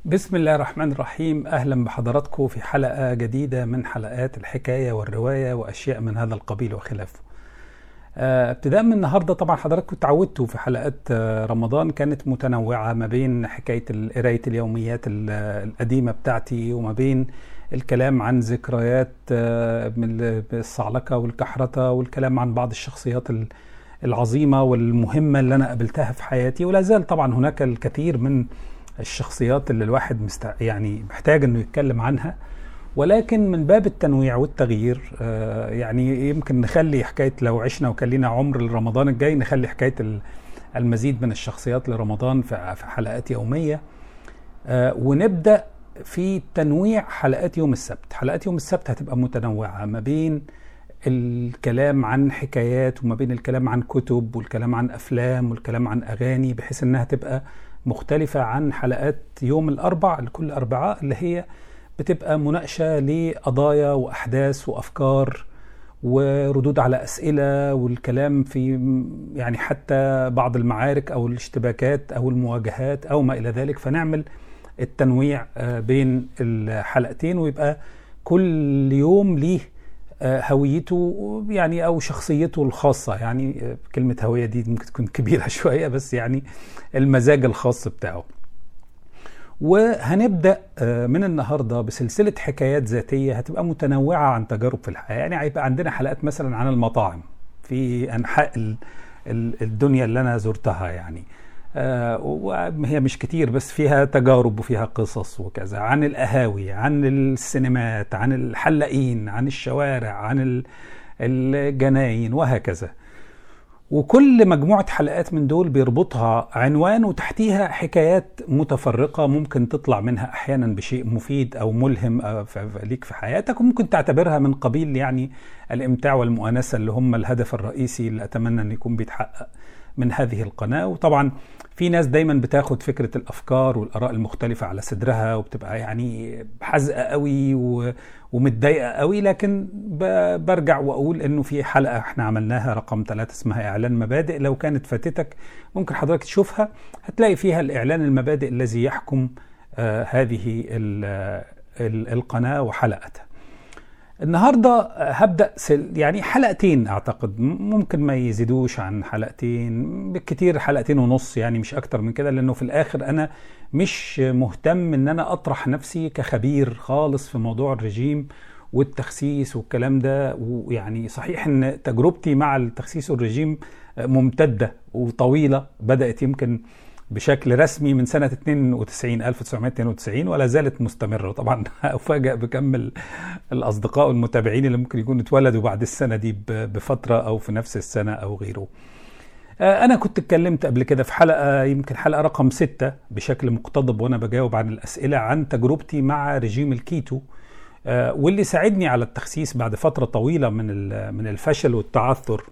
بسم الله الرحمن الرحيم اهلا بحضراتكم في حلقه جديده من حلقات الحكايه والروايه واشياء من هذا القبيل وخلافه. آه، ابتداء من النهارده طبعا حضراتكم اتعودتوا في حلقات آه، رمضان كانت متنوعه ما بين حكايه قرايه اليوميات ال- القديمه بتاعتي وما بين الكلام عن ذكريات آه، من الصعلكه والكحرته والكلام عن بعض الشخصيات ال- العظيمه والمهمه اللي انا قابلتها في حياتي ولا زال طبعا هناك الكثير من الشخصيات اللي الواحد مست... يعني محتاج انه يتكلم عنها ولكن من باب التنويع والتغيير آه، يعني يمكن نخلي حكايه لو عشنا وكان لنا عمر لرمضان الجاي نخلي حكايه ال- المزيد من الشخصيات لرمضان في في حلقات يوميه آه، ونبدا في تنويع حلقات يوم السبت حلقات يوم السبت هتبقى متنوعه ما بين الكلام عن حكايات وما بين الكلام عن كتب والكلام عن افلام والكلام عن اغاني بحيث انها تبقى مختلفة عن حلقات يوم الأربع لكل أربعاء اللي هي بتبقى مناقشة لقضايا وأحداث وأفكار وردود على أسئلة والكلام في يعني حتى بعض المعارك أو الاشتباكات أو المواجهات أو ما إلى ذلك فنعمل التنويع آه، بين الحلقتين ويبقى كل يوم ليه آه، هويته يعني او شخصيته الخاصه يعني آه، كلمه هويه دي ممكن تكون كبيره شويه بس يعني المزاج الخاص بتاعه وهنبدا آه، من النهارده بسلسله حكايات ذاتيه هتبقى متنوعه عن تجارب في الحياه يعني هيبقى عندنا حلقات مثلا عن المطاعم في انحاء ال- ال- الدنيا اللي انا زرتها يعني آه، وهي مش كتير بس فيها تجارب وفيها قصص وكذا عن القهاوي عن السينمات عن الحلاقين عن الشوارع عن ال- الجناين وهكذا وكل مجموعة حلقات من دول بيربطها عنوان وتحتيها حكايات متفرقة ممكن تطلع منها أحيانا بشيء مفيد أو ملهم آه، ف- ف- ليك في حياتك وممكن تعتبرها من قبيل يعني الإمتاع والمؤانسة اللي هم الهدف الرئيسي اللي أتمنى أن يكون بيتحقق من هذه القناة وطبعا في ناس دايما بتاخد فكرة الأفكار والآراء المختلفة على صدرها وبتبقى يعني حزقة قوي و... ومتضايقة قوي لكن ب... برجع وأقول إنه في حلقة احنا عملناها رقم ثلاثة اسمها إعلان مبادئ لو كانت فاتتك ممكن حضرتك تشوفها هتلاقي فيها الإعلان المبادئ الذي يحكم آه هذه ال... ال... القناة وحلقتها النهارده هبدا سل يعني حلقتين اعتقد م- ممكن ما يزيدوش عن حلقتين بالكتير حلقتين ونص يعني مش اكتر من كده لانه في الاخر انا مش مهتم ان انا اطرح نفسي كخبير خالص في موضوع الرجيم والتخسيس والكلام ده ويعني صحيح ان تجربتي مع التخسيس والرجيم ممتده وطويله بدات يمكن بشكل رسمي من سنة 92 1992 ولا زالت مستمرة طبعا أفاجأ بكم ال- الأصدقاء والمتابعين اللي ممكن يكونوا اتولدوا بعد السنة دي ب- بفترة أو في نفس السنة أو غيره آه، أنا كنت اتكلمت قبل كده في حلقة يمكن حلقة رقم ستة بشكل مقتضب وأنا بجاوب عن الأسئلة عن تجربتي مع رجيم الكيتو آه، واللي ساعدني على التخسيس بعد فترة طويلة من ال- من الفشل والتعثر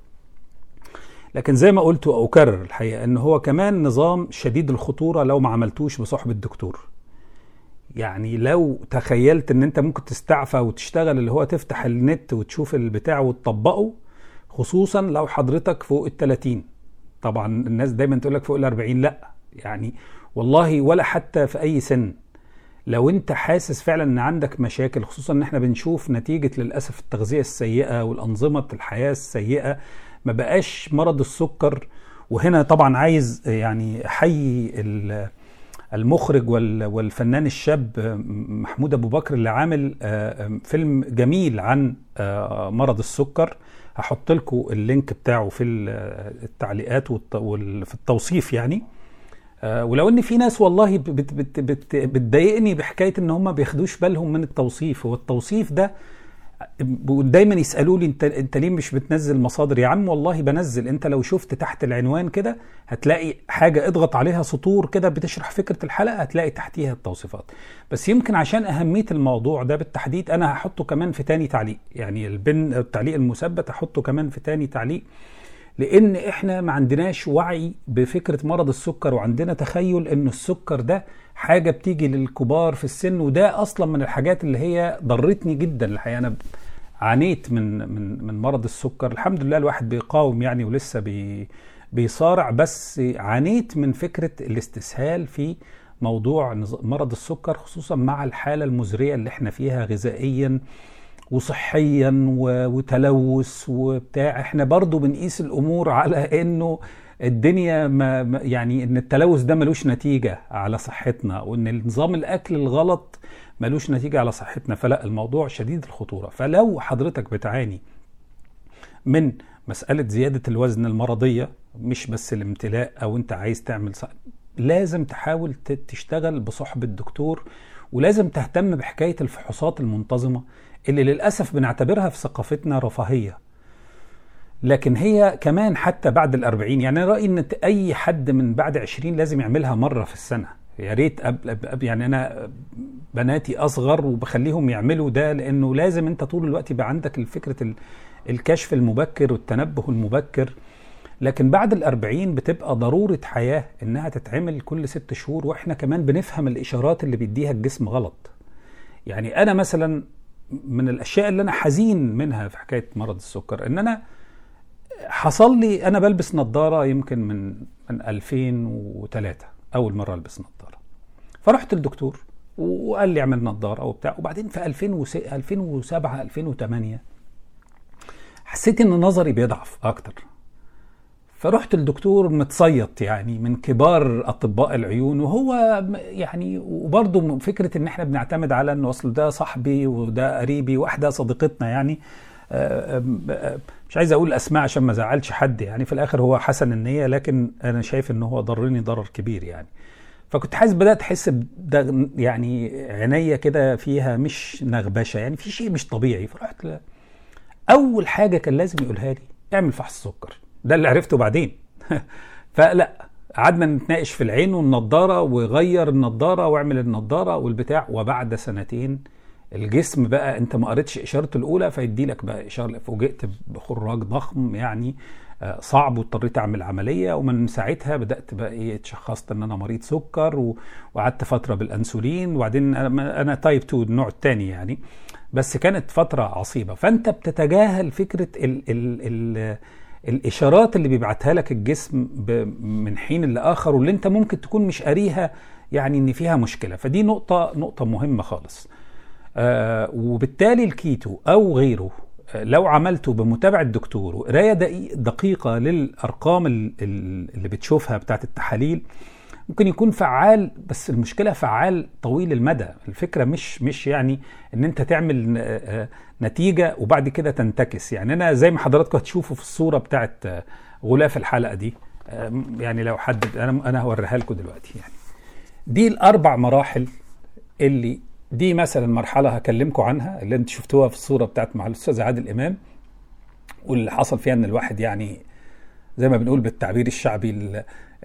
لكن زي ما قلت واكرر الحقيقه ان هو كمان نظام شديد الخطوره لو ما عملتوش بصحبه الدكتور يعني لو تخيلت ان انت ممكن تستعفى وتشتغل اللي هو تفتح النت وتشوف البتاع وتطبقه خصوصا لو حضرتك فوق ال 30 طبعا الناس دايما تقول لك فوق ال 40 لا يعني والله ولا حتى في اي سن لو انت حاسس فعلا ان عندك مشاكل خصوصا ان احنا بنشوف نتيجة للأسف التغذية السيئة والأنظمة الحياة السيئة ما بقاش مرض السكر وهنا طبعا عايز يعني احيي ال- المخرج وال- والفنان الشاب محمود ابو بكر اللي عامل آه، فيلم جميل عن آه، مرض السكر هحط لكم اللينك بتاعه في ال- التعليقات والت- وال- في التوصيف يعني آه، ولو ان في ناس والله بت- بت- بت- بتضايقني بحكايه ان هم ما بياخدوش بالهم من التوصيف هو التوصيف ده دايما يسالوا لي انت انت ليه مش بتنزل مصادر يا عم والله بنزل انت لو شفت تحت العنوان كده هتلاقي حاجه اضغط عليها سطور كده بتشرح فكره الحلقه هتلاقي تحتيها التوصيفات بس يمكن عشان اهميه الموضوع ده بالتحديد انا هحطه كمان في تاني تعليق يعني البن التعليق المثبت هحطه كمان في تاني تعليق لان احنا ما عندناش وعي بفكره مرض السكر وعندنا تخيل ان السكر ده حاجه بتيجي للكبار في السن وده اصلا من الحاجات اللي هي ضرتني جدا الحقيقه انا عانيت من من من مرض السكر الحمد لله الواحد بيقاوم يعني ولسه بي بيصارع بس عانيت من فكره الاستسهال في موضوع مرض السكر خصوصا مع الحاله المزريه اللي احنا فيها غذائيا وصحيا وتلوث وبتاع احنا برضو بنقيس الامور على انه الدنيا ما يعني ان التلوث ده ملوش نتيجه على صحتنا وان نظام الاكل الغلط ملوش نتيجه على صحتنا فلا الموضوع شديد الخطوره فلو حضرتك بتعاني من مساله زياده الوزن المرضيه مش بس الامتلاء او انت عايز تعمل صح... لازم تحاول تشتغل بصحبه دكتور ولازم تهتم بحكايه الفحوصات المنتظمه اللي للاسف بنعتبرها في ثقافتنا رفاهيه لكن هي كمان حتى بعد الأربعين يعني أنا رأيي أن أي حد من بعد عشرين لازم يعملها مرة في السنة يا ريت قبل يعني أنا بناتي أصغر وبخليهم يعملوا ده لأنه لازم أنت طول الوقت يبقى عندك فكرة الكشف المبكر والتنبه المبكر لكن بعد الأربعين بتبقى ضرورة حياة إنها تتعمل كل ست شهور وإحنا كمان بنفهم الإشارات اللي بيديها الجسم غلط يعني أنا مثلا من الأشياء اللي أنا حزين منها في حكاية مرض السكر إن أنا حصل لي انا بلبس نظاره يمكن من من 2003 اول مره البس نظاره فرحت للدكتور وقال لي اعمل نظاره وبتاع وبعدين في 2007 2008 حسيت ان نظري بيضعف اكتر فرحت الدكتور متصيط يعني من كبار اطباء العيون وهو يعني وبرضه فكره ان احنا بنعتمد على انه اصل ده صاحبي وده قريبي واحده صديقتنا يعني آه، آه، مش عايز اقول اسماء عشان ما زعلش حد يعني في الاخر هو حسن النيه لكن انا شايف ان هو ضرني ضرر كبير يعني فكنت حاسس بدات احس يعني عينيا كده فيها مش نغبشه يعني في شيء مش طبيعي فرحت ل... اول حاجه كان لازم يقولها لي اعمل فحص سكر ده اللي عرفته بعدين فلا قعدنا نتناقش في العين والنضاره وغير النضاره واعمل النضاره والبتاع وبعد سنتين الجسم بقى انت ما قريتش اشارته الاولى فيدي لك بقى اشاره فوجئت بخراج ضخم يعني آه، صعب واضطريت اعمل عمليه ومن ساعتها بدات بقى ايه اتشخصت ان انا مريض سكر وقعدت فتره بالانسولين وبعدين انا تايب 2 النوع الثاني يعني بس كانت فتره عصيبه فانت بتتجاهل فكره ال ال ال الاشارات اللي بيبعتها لك الجسم من حين لاخر واللي انت ممكن تكون مش قاريها يعني ان فيها مشكله فدي نقطه نقطه مهمه خالص آه وبالتالي الكيتو او غيره آه لو عملته بمتابعه دكتور وقرايه دقيقه للارقام اللي بتشوفها بتاعت التحاليل ممكن يكون فعال بس المشكله فعال طويل المدى الفكره مش مش يعني ان انت تعمل آه، آه، نتيجه وبعد كده تنتكس يعني انا زي ما حضراتكم هتشوفوا في الصوره بتاعت غلاف الحلقه دي يعني لو حد انا انا هوريها لكم دلوقتي يعني دي الاربع مراحل اللي دي مثلا مرحلة هكلمكم عنها اللي انت شفتوها في الصورة بتاعت مع الأستاذ عادل إمام واللي حصل فيها إن الواحد يعني زي ما بنقول بالتعبير الشعبي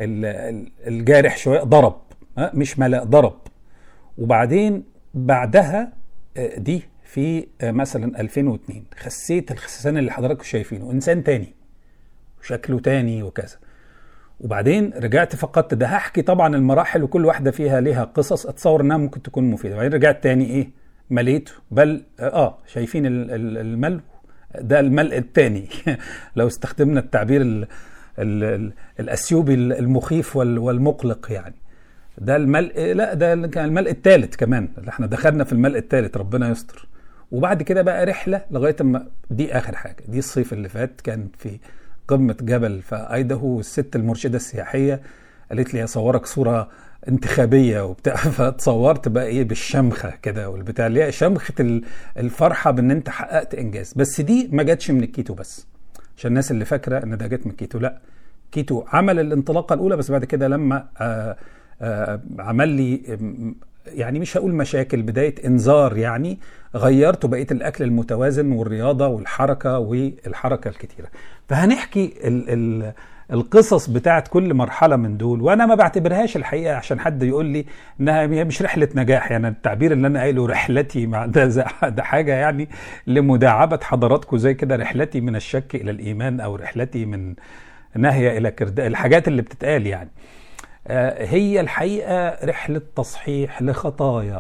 الجارح شوية ضرب مش ملأ ضرب وبعدين بعدها آه، دي في آه، مثلا 2002 خسيت الخسسان اللي حضراتكم شايفينه انسان تاني وشكله تاني وكذا وبعدين رجعت فقدت ده هحكي طبعا المراحل وكل واحده فيها ليها قصص اتصور انها ممكن تكون مفيده بعدين رجعت تاني ايه مليته بل اه شايفين الملو ده الملء الثاني لو استخدمنا التعبير ال ال الاثيوبي المخيف والمقلق يعني ده الملء لا ده كان الملء الثالث كمان اللي احنا دخلنا في الملء الثالث ربنا يستر وبعد كده بقى رحله لغايه اما دي اخر حاجه دي الصيف اللي فات كان في قمه جبل في ايداهو والست المرشده السياحيه قالت لي اصورك صوره انتخابيه وبتاع فتصورت بقى ايه بالشمخه كده والبتاع اللي هي شمخه الفرحه بان انت حققت انجاز بس دي ما جاتش من الكيتو بس عشان الناس اللي فاكره ان ده جت من الكيتو لا كيتو عمل الانطلاقه الاولى بس بعد كده لما آآ آه، آآ آه، عمل لي يعني مش هقول مشاكل بدايه انذار يعني غيرت بقيه الاكل المتوازن والرياضه والحركه والحركه الكتيره فهنحكي ال ال القصص بتاعت كل مرحله من دول وانا ما بعتبرهاش الحقيقه عشان حد يقول لي انها مش رحله نجاح يعني التعبير اللي انا قايله رحلتي مع ده ده حاجه يعني لمداعبه حضراتكم زي كده رحلتي من الشك الى الايمان او رحلتي من ناهيه الى كرداء الحاجات اللي بتتقال يعني آه، هي الحقيقه رحله تصحيح لخطايا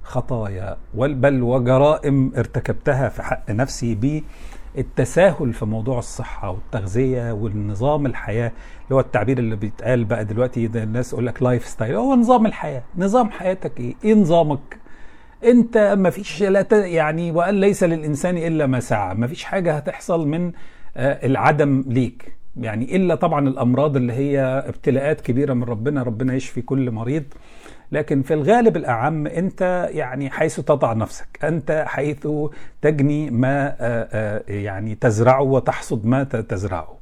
خطايا بل وجرائم ارتكبتها في حق نفسي بالتساهل في موضوع الصحة والتغذية والنظام الحياة اللي هو التعبير اللي بيتقال بقى دلوقتي ده الناس يقول لك لايف ستايل هو نظام الحياة نظام حياتك ايه ايه نظامك انت ما فيش لا يعني وقال ليس للانسان الا ما سعى ما فيش حاجة هتحصل من آه، العدم ليك يعني الا طبعا الامراض اللي هي ابتلاءات كبيره من ربنا ربنا يشفي كل مريض لكن في الغالب الاعم انت يعني حيث تضع نفسك انت حيث تجني ما آه، آه، يعني تزرعه وتحصد ما تزرعه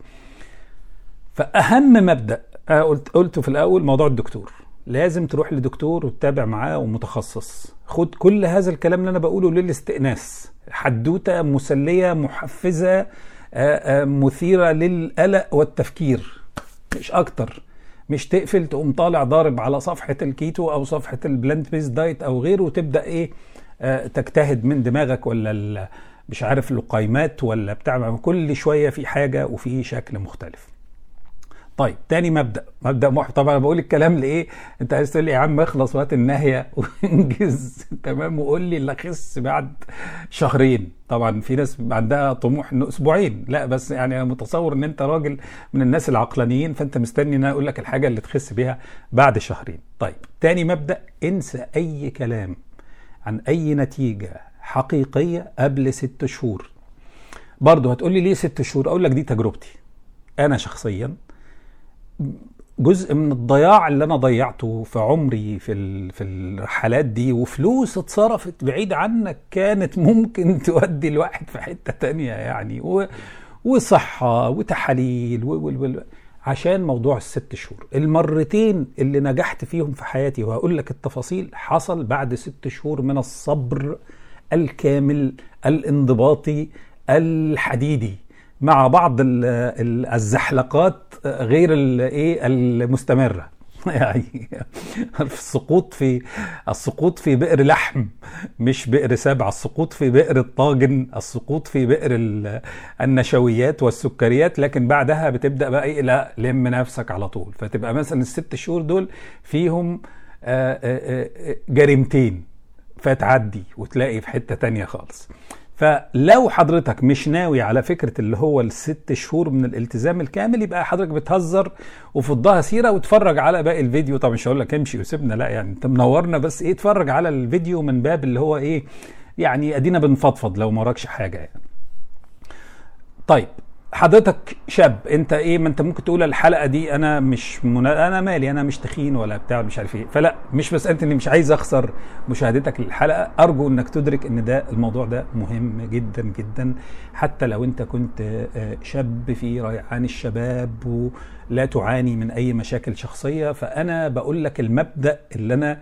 فاهم مبدا قلت قلته في الاول موضوع الدكتور لازم تروح لدكتور وتتابع معاه ومتخصص خد كل هذا الكلام اللي انا بقوله للاستئناس حدوته مسليه محفزه آه، آه، مثيرة للقلق والتفكير مش أكتر مش تقفل تقوم طالع ضارب على صفحة الكيتو أو صفحة البلانت بيس دايت أو غيره وتبدأ إيه آه، تجتهد من دماغك ولا مش عارف اللقيمات ولا بتاع كل شوية في حاجة وفي شكل مختلف طيب تاني مبدا مبدا محبط طبعا بقول الكلام لايه انت عايز تقول لي يا عم اخلص وقت النهايه وانجز تمام وقول لي اللي اخس بعد شهرين طبعا في ناس عندها طموح انه اسبوعين لا بس يعني انا متصور ان انت راجل من الناس العقلانيين فانت مستني ان انا اقول لك الحاجه اللي تخس بيها بعد شهرين طيب تاني مبدا انسى اي كلام عن اي نتيجه حقيقيه قبل ست شهور برضه هتقول لي ليه ست شهور اقول لك دي تجربتي انا شخصيا جزء من الضياع اللي انا ضيعته في عمري في في الرحلات دي وفلوس اتصرفت بعيد عنك كانت ممكن تودي الواحد في حته تانية يعني و وصحه وتحاليل و و و عشان موضوع الست شهور المرتين اللي نجحت فيهم في حياتي وهقول لك التفاصيل حصل بعد ست شهور من الصبر الكامل الانضباطي الحديدي مع بعض الزحلقات غير الايه المستمره يعني السقوط في السقوط في بئر لحم مش بئر سبع السقوط في بئر الطاجن السقوط في بئر النشويات والسكريات لكن بعدها بتبدا بقى ايه لا لم نفسك على طول فتبقى مثلا الست شهور دول فيهم جريمتين فتعدي وتلاقي في حته تانية خالص فلو حضرتك مش ناوي على فكرة اللي هو الست شهور من الالتزام الكامل يبقى حضرتك بتهزر وفضها سيرة وتفرج على باقي الفيديو طبعا مش هقول لك امشي وسيبنا لا يعني انت منورنا بس ايه اتفرج على الفيديو من باب اللي هو ايه يعني ادينا بنفضفض لو ما وراكش حاجة يعني طيب حضرتك شاب انت ايه ما انت ممكن تقول الحلقه دي انا مش منا... انا مالي انا مش تخين ولا بتاع مش عارف ايه فلا مش بس انت اني مش عايز اخسر مشاهدتك للحلقه ارجو انك تدرك ان ده الموضوع ده مهم جدا جدا حتى لو انت كنت آه، شاب في ريعان الشباب ولا تعاني من اي مشاكل شخصيه فانا بقول لك المبدا اللي انا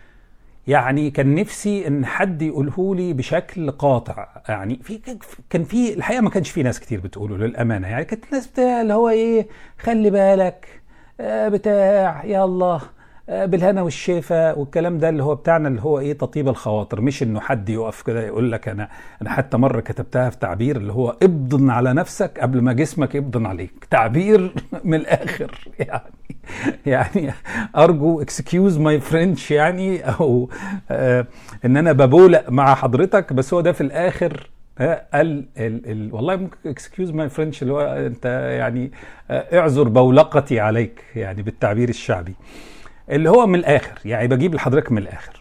يعني كان نفسي ان حد يقوله لي بشكل قاطع يعني في كان في الحقيقه ما كانش في ناس كتير بتقوله للامانه يعني كانت الناس بتاع اللي هو ايه خلي بالك آه، بتاع يلا آه، بالهنا والشفا والكلام ده اللي هو بتاعنا اللي هو ايه تطيب الخواطر مش انه حد يقف كده يقول لك انا انا حتى مره كتبتها في تعبير اللي هو ابضن على نفسك قبل ما جسمك يبضن عليك تعبير من الاخر يعني يعني ارجو اكسكيوز ماي فرنش يعني او آه ان انا ببولق مع حضرتك بس هو ده في الاخر آه، قال ال ال والله ممكن اكسكيوز ماي فرنش اللي هو انت يعني آه، اعذر بولقتي عليك يعني بالتعبير الشعبي اللي هو من الاخر يعني بجيب لحضرتك من الاخر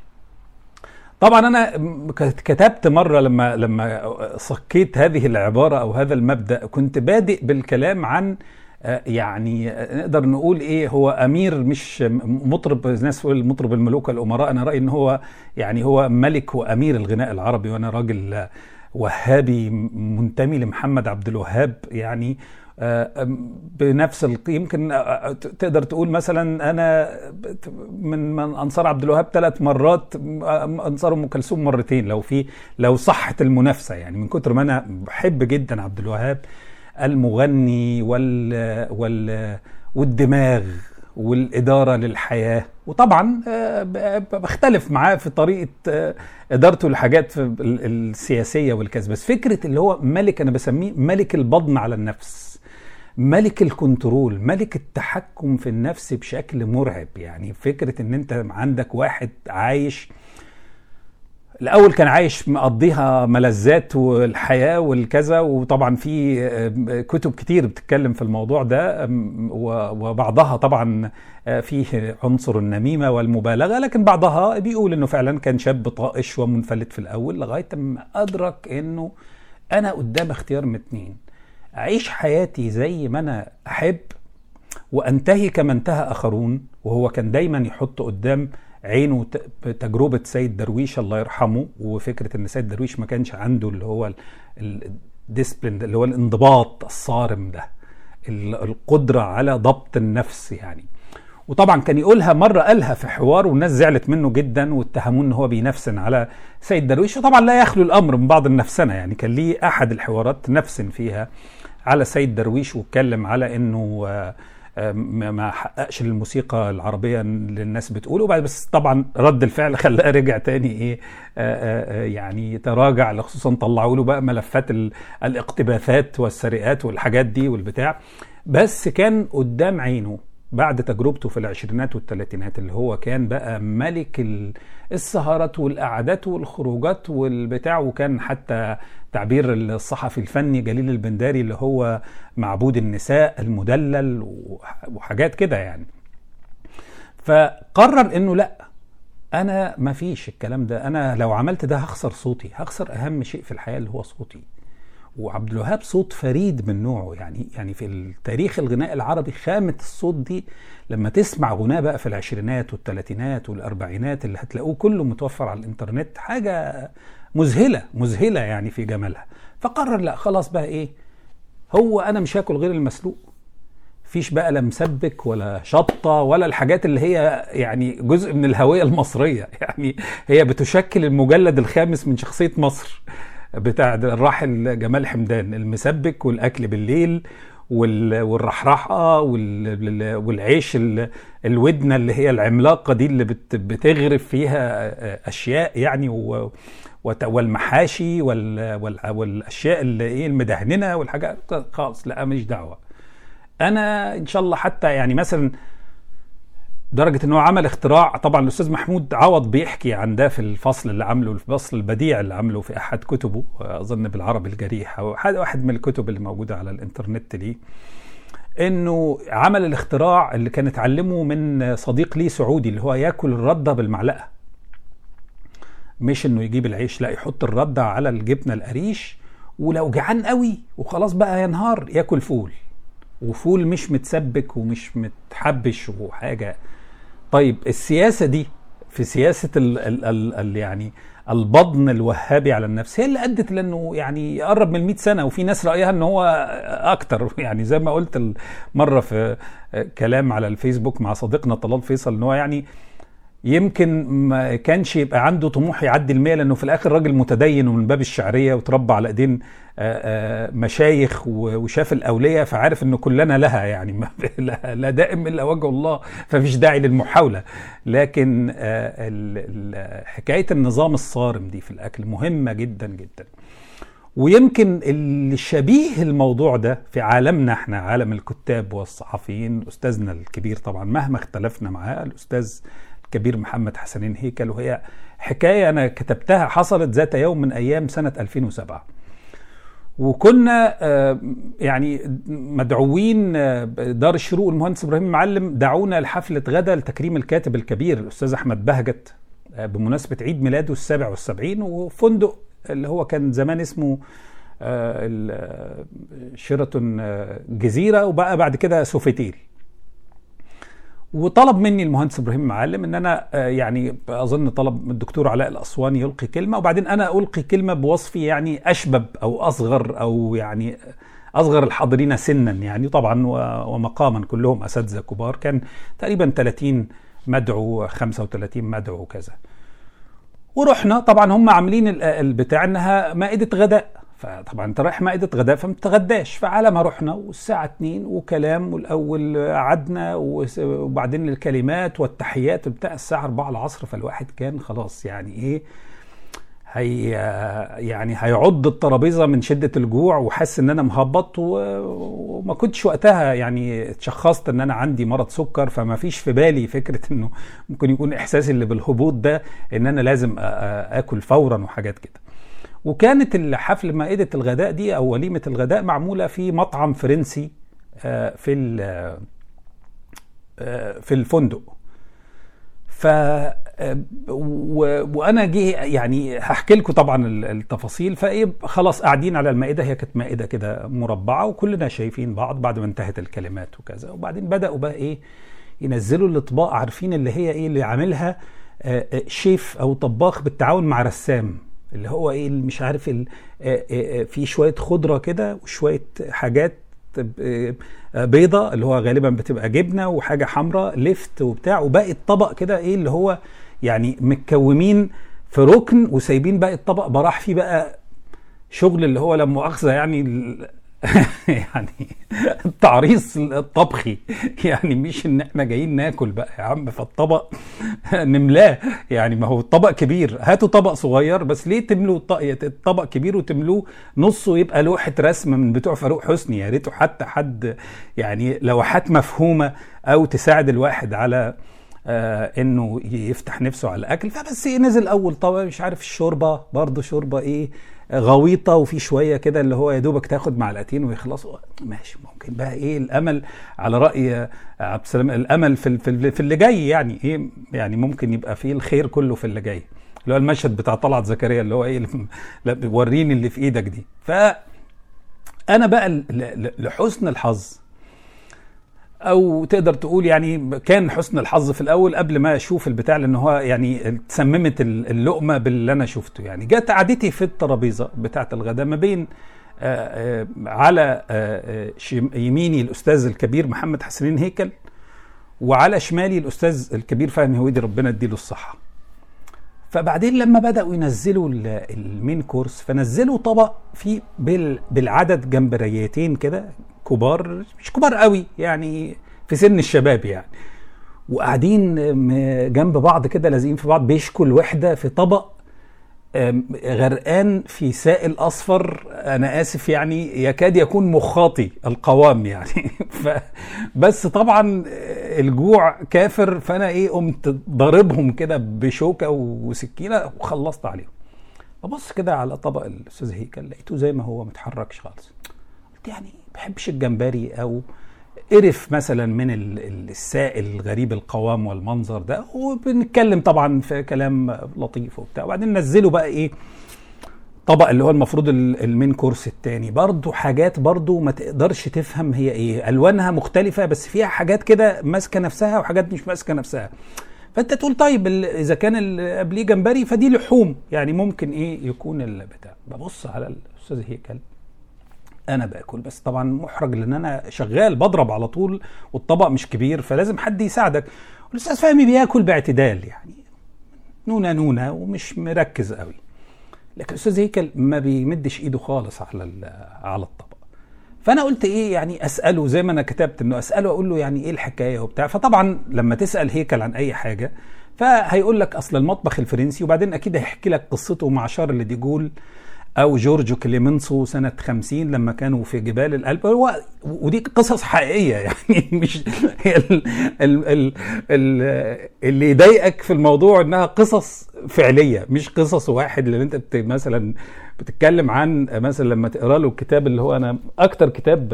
طبعا انا كتبت مره لما لما صكيت هذه العباره او هذا المبدا كنت بادئ بالكلام عن آه، يعني نقدر نقول ايه هو امير مش مطرب ناس تقول مطرب الملوك الامراء انا رايي ان هو يعني هو ملك وامير الغناء العربي وانا راجل وهابي منتمي لمحمد عبد الوهاب يعني آه، بنفس يمكن آه، آه، تقدر تقول مثلا انا من من انصار عبد الوهاب ثلاث مرات انصار ام كلثوم مرتين لو في لو صحت المنافسه يعني من كتر ما انا بحب جدا عبد الوهاب المغني وال وال والدماغ والإدارة للحياة وطبعا بختلف معاه في طريقة إدارته للحاجات السياسية والكذا بس فكرة اللي هو ملك أنا بسميه ملك البضن على النفس ملك الكنترول ملك التحكم في النفس بشكل مرعب يعني فكرة ان انت عندك واحد عايش الاول كان عايش مقضيها ملذات والحياه والكذا وطبعا في كتب كتير بتتكلم في الموضوع ده وبعضها طبعا فيه عنصر النميمه والمبالغه لكن بعضها بيقول انه فعلا كان شاب طائش ومنفلت في الاول لغايه ما ادرك انه انا قدام اختيار من اتنين اعيش حياتي زي ما انا احب وانتهي كما انتهى اخرون وهو كان دايما يحط قدام عينه تجربه سيد درويش الله يرحمه وفكره ان سيد درويش ما كانش عنده اللي هو الديسبلين اللي هو الانضباط الصارم ده القدره على ضبط النفس يعني وطبعا كان يقولها مره قالها في حوار والناس زعلت منه جدا واتهموه ان هو بينفسن على سيد درويش وطبعا لا يخلو الامر من بعض النفسنه يعني كان ليه احد الحوارات نفسن فيها على سيد درويش واتكلم على انه ما حققش الموسيقى العربيه اللي الناس بتقول وبعد بس طبعا رد الفعل خلاه رجع تاني ايه يعني تراجع خصوصا طلعوا له بقى ملفات الاقتباسات والسرقات والحاجات دي والبتاع بس كان قدام عينه بعد تجربته في العشرينات والثلاثينات اللي هو كان بقى ملك السهرات والقعدات والخروجات والبتاع وكان حتى تعبير الصحفي الفني جليل البنداري اللي هو معبود النساء المدلل وحاجات كده يعني فقرر انه لا انا ما فيش الكلام ده انا لو عملت ده هخسر صوتي هخسر اهم شيء في الحياه اللي هو صوتي وعبد الوهاب صوت فريد من نوعه يعني يعني في التاريخ الغناء العربي خامة الصوت دي لما تسمع غناء بقى في العشرينات والثلاثينات والأربعينات اللي هتلاقوه كله متوفر على الإنترنت حاجة مذهلة مذهلة يعني في جمالها فقرر لا خلاص بقى إيه هو أنا مش هاكل غير المسلوق فيش بقى لا مسبك ولا شطة ولا الحاجات اللي هي يعني جزء من الهوية المصرية يعني هي بتشكل المجلد الخامس من شخصية مصر بتاع الراحل جمال حمدان المسبك والاكل بالليل والرحرحه والعيش الودنه اللي هي العملاقه دي اللي بتغرف فيها اشياء يعني والمحاشي والاشياء اللي ايه المدهننه والحاجات خالص لا ماليش دعوه انا ان شاء الله حتى يعني مثلا لدرجه ان هو عمل اختراع طبعا الاستاذ محمود عوض بيحكي عن ده في الفصل اللي عامله الفصل البديع اللي عامله في احد كتبه اظن بالعربي الجريح او واحد من الكتب اللي موجوده على الانترنت ليه انه عمل الاختراع اللي كان اتعلمه من صديق ليه سعودي اللي هو ياكل الرده بالمعلقه مش انه يجيب العيش لا يحط الرده على الجبنه القريش ولو جعان قوي وخلاص بقى ينهار ياكل فول وفول مش متسبك ومش متحبش وحاجه طيب السياسه دي في سياسه ال ال ال ال يعني البطن الوهابي على النفس هي اللي ادت لانه يعني يقرب من 100 سنه وفي ناس رايها ان هو اكتر يعني زي ما قلت مره في كلام على الفيسبوك مع صديقنا طلال فيصل ان هو يعني يمكن ما كانش يبقى عنده طموح يعدي المية لانه في الاخر راجل متدين ومن باب الشعريه وتربى على ايدين مشايخ وشاف الاوليه فعارف انه كلنا لها يعني لا دائم الا وجه الله فمفيش داعي للمحاوله لكن حكايه النظام الصارم دي في الاكل مهمه جدا جدا ويمكن اللي شبيه الموضوع ده في عالمنا احنا عالم الكتاب والصحفيين استاذنا الكبير طبعا مهما اختلفنا معاه الاستاذ الكبير محمد حسنين هيكل وهي حكايه انا كتبتها حصلت ذات يوم من ايام سنه 2007 وكنا يعني مدعوين دار الشروق المهندس ابراهيم معلم دعونا لحفله غدا لتكريم الكاتب الكبير الاستاذ احمد بهجت بمناسبه عيد ميلاده السابع والسبعين وفندق اللي هو كان زمان اسمه شيراتون جزيره وبقى بعد كده سوفيتيل وطلب مني المهندس ابراهيم معلم ان انا يعني اظن طلب الدكتور علاء الاسواني يلقي كلمه وبعدين انا القي كلمه بوصفي يعني اشبب او اصغر او يعني اصغر الحاضرين سنا يعني طبعا ومقاما كلهم اساتذه كبار كان تقريبا 30 مدعو 35 مدعو وكذا ورحنا طبعا هم عاملين البتاع انها مائده غداء فطبعا انت رايح مائده غداء فما تتغداش فعلى ما رحنا والساعه 2 وكلام والاول قعدنا وبعدين الكلمات والتحيات بتاع الساعه 4 العصر فالواحد كان خلاص يعني ايه هي يعني هيعض الترابيزه من شده الجوع وحاسس ان انا مهبط وما كنتش وقتها يعني اتشخصت ان انا عندي مرض سكر فما فيش في بالي فكره انه ممكن يكون احساسي اللي بالهبوط ده ان انا لازم اكل فورا وحاجات كده وكانت الحفل مائده الغداء دي او وليمه الغداء معموله في مطعم فرنسي في في الفندق ف و... وانا جه يعني هحكي لكم طبعا التفاصيل فايه خلاص قاعدين على المائده هي كانت مائده كده مربعه وكلنا شايفين بعض بعد ما انتهت الكلمات وكذا وبعدين بداوا بقى ايه ينزلوا الاطباق عارفين اللي هي ايه اللي عاملها شيف او طباخ بالتعاون مع رسام اللي هو ايه اللي مش عارف في شويه خضره كده وشويه حاجات بيضة اللي هو غالبا بتبقى جبنة وحاجة حمراء لفت وبتاع وباقي الطبق كده ايه اللي هو يعني متكومين في ركن وسايبين باقي الطبق براح فيه بقى شغل اللي هو لا مؤاخذة يعني يعني التعريص الطبخي يعني مش ان احنا جايين ناكل بقى يا عم فالطبق نملاه يعني ما هو الطبق كبير هاتوا طبق صغير بس ليه تملوا الطبق كبير وتملوه نصه يبقى لوحه رسم من بتوع فاروق حسني يا ريته حتى حد يعني لوحات مفهومه او تساعد الواحد على آه انه يفتح نفسه على الاكل فبس نزل اول طبق مش عارف الشوربه برضه شوربه ايه غويطه وفي شويه كده اللي هو يا دوبك تاخد معلقتين ويخلصوا ماشي ممكن بقى ايه الامل على راي عبد السلام الامل في في اللي جاي يعني ايه يعني ممكن يبقى فيه الخير كله في اللي جاي اللي هو المشهد بتاع طلعت زكريا اللي هو ايه اللي وريني اللي في ايدك دي ف انا بقى لحسن الحظ او تقدر تقول يعني كان حسن الحظ في الاول قبل ما اشوف البتاع لان هو يعني تسممت اللقمه باللي انا شفته يعني جت قعدتي في الترابيزه بتاعه الغداء ما بين آآ آآ على آآ يميني الاستاذ الكبير محمد حسنين هيكل وعلى شمالي الاستاذ الكبير فهمي هويدي ربنا يديله الصحه فبعدين لما بداوا ينزلوا المين كورس فنزلوا طبق فيه بالعدد جمبريتين كده كبار مش كبار قوي يعني في سن الشباب يعني وقاعدين جنب بعض كده لازقين في بعض بيشكوا الوحده في طبق غرقان في سائل اصفر انا اسف يعني يكاد يكون مخاطي القوام يعني ف بس طبعا الجوع كافر فانا ايه قمت ضاربهم كده بشوكه وسكينه وخلصت عليهم ببص كده على طبق الاستاذ هيكل لقيته زي ما هو متحركش خالص قلت يعني بحبش الجمبري او قرف مثلا من السائل الغريب القوام والمنظر ده وبنتكلم طبعا في كلام لطيف وبتاع وبعدين نزلوا بقى ايه طبق اللي هو المفروض المين كورس التاني برضو حاجات برضو ما تقدرش تفهم هي ايه الوانها مختلفه بس فيها حاجات كده ماسكه نفسها وحاجات مش ماسكه نفسها فانت تقول طيب اذا كان اللي قبليه جمبري فدي لحوم يعني ممكن ايه يكون البتاع ببص على الاستاذ هيكل انا باكل بس طبعا محرج لان انا شغال بضرب على طول والطبق مش كبير فلازم حد يساعدك والاستاذ فهمي بياكل باعتدال يعني نونه نونه ومش مركز قوي لكن الاستاذ هيكل ما بيمدش ايده خالص على على الطبق فانا قلت ايه يعني اساله زي ما انا كتبت انه اساله اقول له يعني ايه الحكايه وبتاع فطبعا لما تسال هيكل عن اي حاجه فهيقول لك اصل المطبخ الفرنسي وبعدين اكيد هيحكي لك قصته مع شارل دي جول او جورجو كليمنسو سنه 50 لما كانوا في جبال الألب هو ودي قصص حقيقيه يعني مش هي ال ال ال ال اللي يضايقك في الموضوع انها قصص فعليه مش قصص واحد اللي انت بت مثلا بتتكلم عن مثلا لما تقرا له الكتاب اللي هو انا اكتر كتاب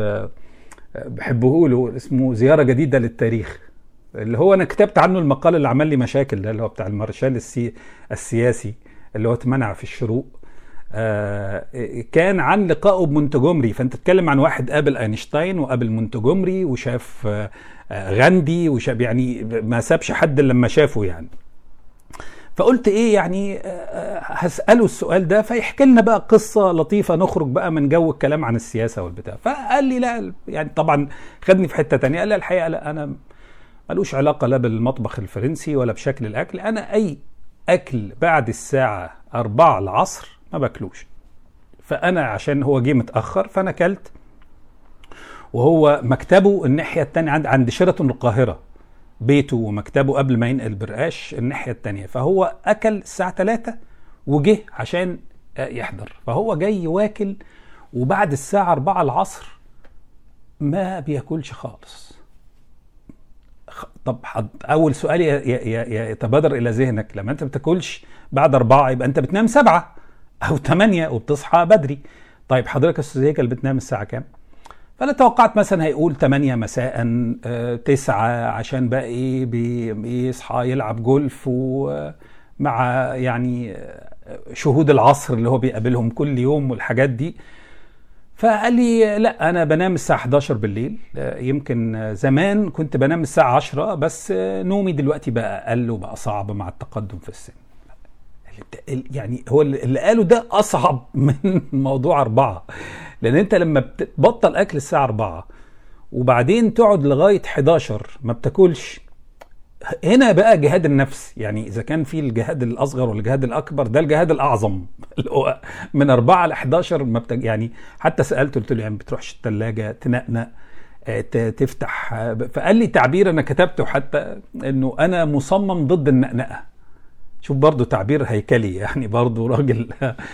بحبه له اسمه زياره جديده للتاريخ اللي هو انا كتبت عنه المقال اللي عمل لي مشاكل ده اللي هو بتاع المارشال السي السياسي اللي هو اتمنع في الشروق آه كان عن لقائه بمونتجومري فانت تتكلم عن واحد قابل اينشتاين وقابل مونتجومري وشاف آه غاندي وشاف يعني ما سابش حد لما شافه يعني فقلت ايه يعني آه هساله السؤال ده فيحكي لنا بقى قصه لطيفه نخرج بقى من جو الكلام عن السياسه والبتاع فقال لي لا يعني طبعا خدني في حته تانية قال لي الحقيقه لا انا ملوش علاقه لا بالمطبخ الفرنسي ولا بشكل الاكل انا اي اكل بعد الساعه 4 العصر ما باكلوش فانا عشان هو جه متاخر فانا اكلت وهو مكتبه الناحيه الثانيه عند عند شيراتون القاهره بيته ومكتبه قبل ما ينقل برقاش الناحيه الثانيه فهو اكل الساعه 3 وجه عشان يحضر فهو جاي واكل وبعد الساعة 4 العصر ما بياكلش خالص طب اول سؤال يتبادر الى ذهنك لما انت بتاكلش بعد اربعه يبقى انت بتنام سبعه او ثمانيه وبتصحى بدري طيب حضرتك يا استاذ هيكل بتنام الساعه كام؟ فانا توقعت مثلا هيقول 8 مساء 9 آه، عشان بقى ايه بيصحى يلعب جولف ومع يعني آه، شهود العصر اللي هو بيقابلهم كل يوم والحاجات دي فقال لي لا انا بنام الساعه 11 بالليل آه، يمكن زمان كنت بنام الساعه 10 بس نومي دلوقتي بقى اقل وبقى صعب مع التقدم في السن يعني هو اللي قاله ده اصعب من موضوع اربعه لان انت لما بتبطل اكل الساعه 4 وبعدين تقعد لغايه 11 ما بتاكلش هنا بقى جهاد النفس يعني اذا كان في الجهاد الاصغر والجهاد الاكبر ده الجهاد الاعظم اللي هو من 4 ل 11 ما بتج... يعني حتى سالته قلت له يعني بتروحش الثلاجه تنقنق آه، تفتح فقال لي تعبير انا كتبته حتى انه انا مصمم ضد النقنقه شوف برضو تعبير هيكلي يعني برضو راجل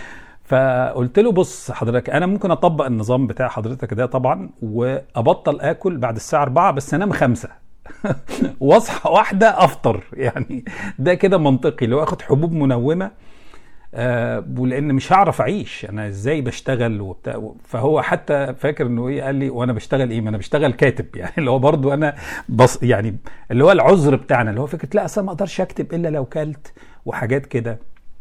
فقلت له بص حضرتك انا ممكن اطبق النظام بتاع حضرتك ده طبعا وابطل اكل بعد الساعه 4 بس انام خمسة واصحى واحده افطر يعني ده كده منطقي لو اخد حبوب منومه آه ولان مش هعرف اعيش انا ازاي بشتغل وبتاع فهو حتى فاكر انه ايه قال لي وانا بشتغل ايه ما انا بشتغل كاتب يعني اللي هو برضو انا بص يعني اللي هو العذر بتاعنا اللي هو فكره لا اصلا ما اقدرش اكتب الا لو كلت وحاجات كده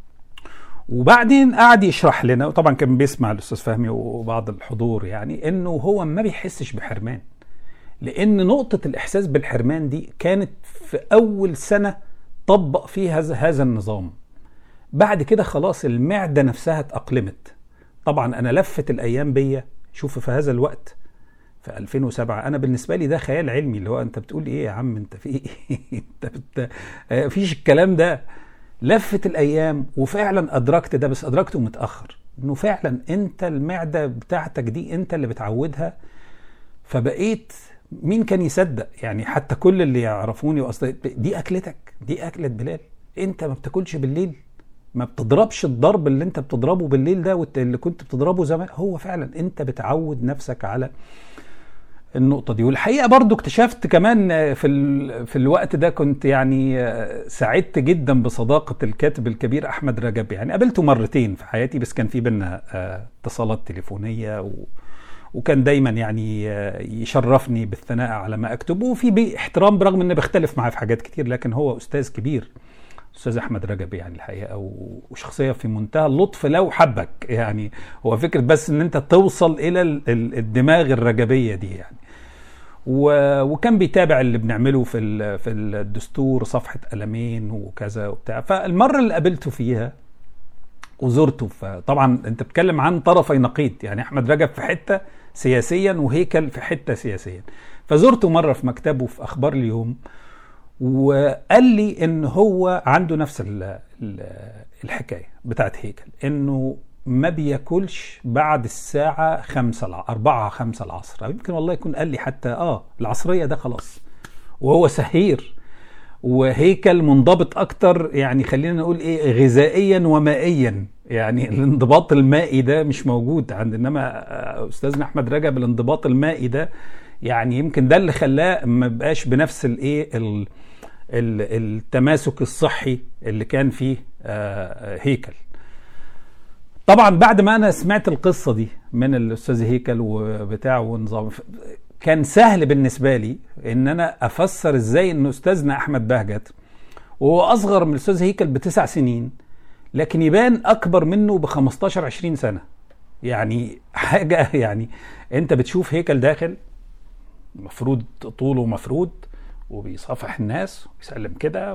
وبعدين قعد يشرح لنا وطبعا كان بيسمع الاستاذ فهمي وبعض الحضور يعني انه هو ما بيحسش بحرمان لان نقطه الاحساس بالحرمان دي كانت في اول سنه طبق فيها هذا النظام بعد كده خلاص المعده نفسها اتاقلمت طبعا انا لفت الايام بيا شوف في هذا الوقت في 2007 انا بالنسبه لي ده خيال علمي اللي هو انت بتقول ايه يا عم انت في ايه انت بت... فيش الكلام ده لفت الايام وفعلا ادركت ده بس ادركته متاخر انه فعلا انت المعده بتاعتك دي انت اللي بتعودها فبقيت مين كان يصدق يعني حتى كل اللي يعرفوني واصلا دي اكلتك دي اكله بلال انت ما بتاكلش بالليل ما بتضربش الضرب اللي انت بتضربه بالليل ده اللي كنت بتضربه زمان هو فعلا انت بتعود نفسك على النقطه دي والحقيقه برضو اكتشفت كمان في ال... في الوقت ده كنت يعني سعدت جدا بصداقه الكاتب الكبير احمد رجب يعني قابلته مرتين في حياتي بس كان في بينا آه، اتصالات تليفونيه و... وكان دايما يعني آه، يشرفني بالثناء على ما اكتب وفي احترام برغم اني بختلف معاه في حاجات كتير لكن هو استاذ كبير استاذ احمد رجب يعني الحقيقه وشخصيه في منتهى اللطف لو حبك يعني هو فكره بس ان انت توصل الى الدماغ الرجبيه دي يعني وكان بيتابع اللي بنعمله في في الدستور صفحه قلمين وكذا وبتاع فالمره اللي قابلته فيها وزرته فطبعا انت بتتكلم عن طرفي نقيض يعني احمد رجب في حته سياسيا وهيكل في حته سياسيا فزرته مره في مكتبه في اخبار اليوم وقال لي ان هو عنده نفس الحكايه بتاعت هيكل انه ما بياكلش بعد الساعة خمسة أربعة خمسة العصر أو يمكن والله يكون قال لي حتى آه العصرية ده خلاص وهو سهير وهيكل منضبط أكتر يعني خلينا نقول إيه غذائيا ومائيا يعني الانضباط المائي ده مش موجود عند إنما آه، أستاذنا أحمد رجب الانضباط المائي ده يعني يمكن ده اللي خلاه ما بقاش بنفس الإيه التماسك الصحي اللي كان فيه آه، هيكل طبعا بعد ما انا سمعت القصه دي من الاستاذ هيكل وبتاع ونظام كان سهل بالنسبه لي ان انا افسر ازاي ان استاذنا احمد بهجت وهو اصغر من الاستاذ هيكل بتسع سنين لكن يبان اكبر منه ب 15 20 سنه يعني حاجه يعني انت بتشوف هيكل داخل مفروض طوله مفروض وبيصافح الناس ويسلم كده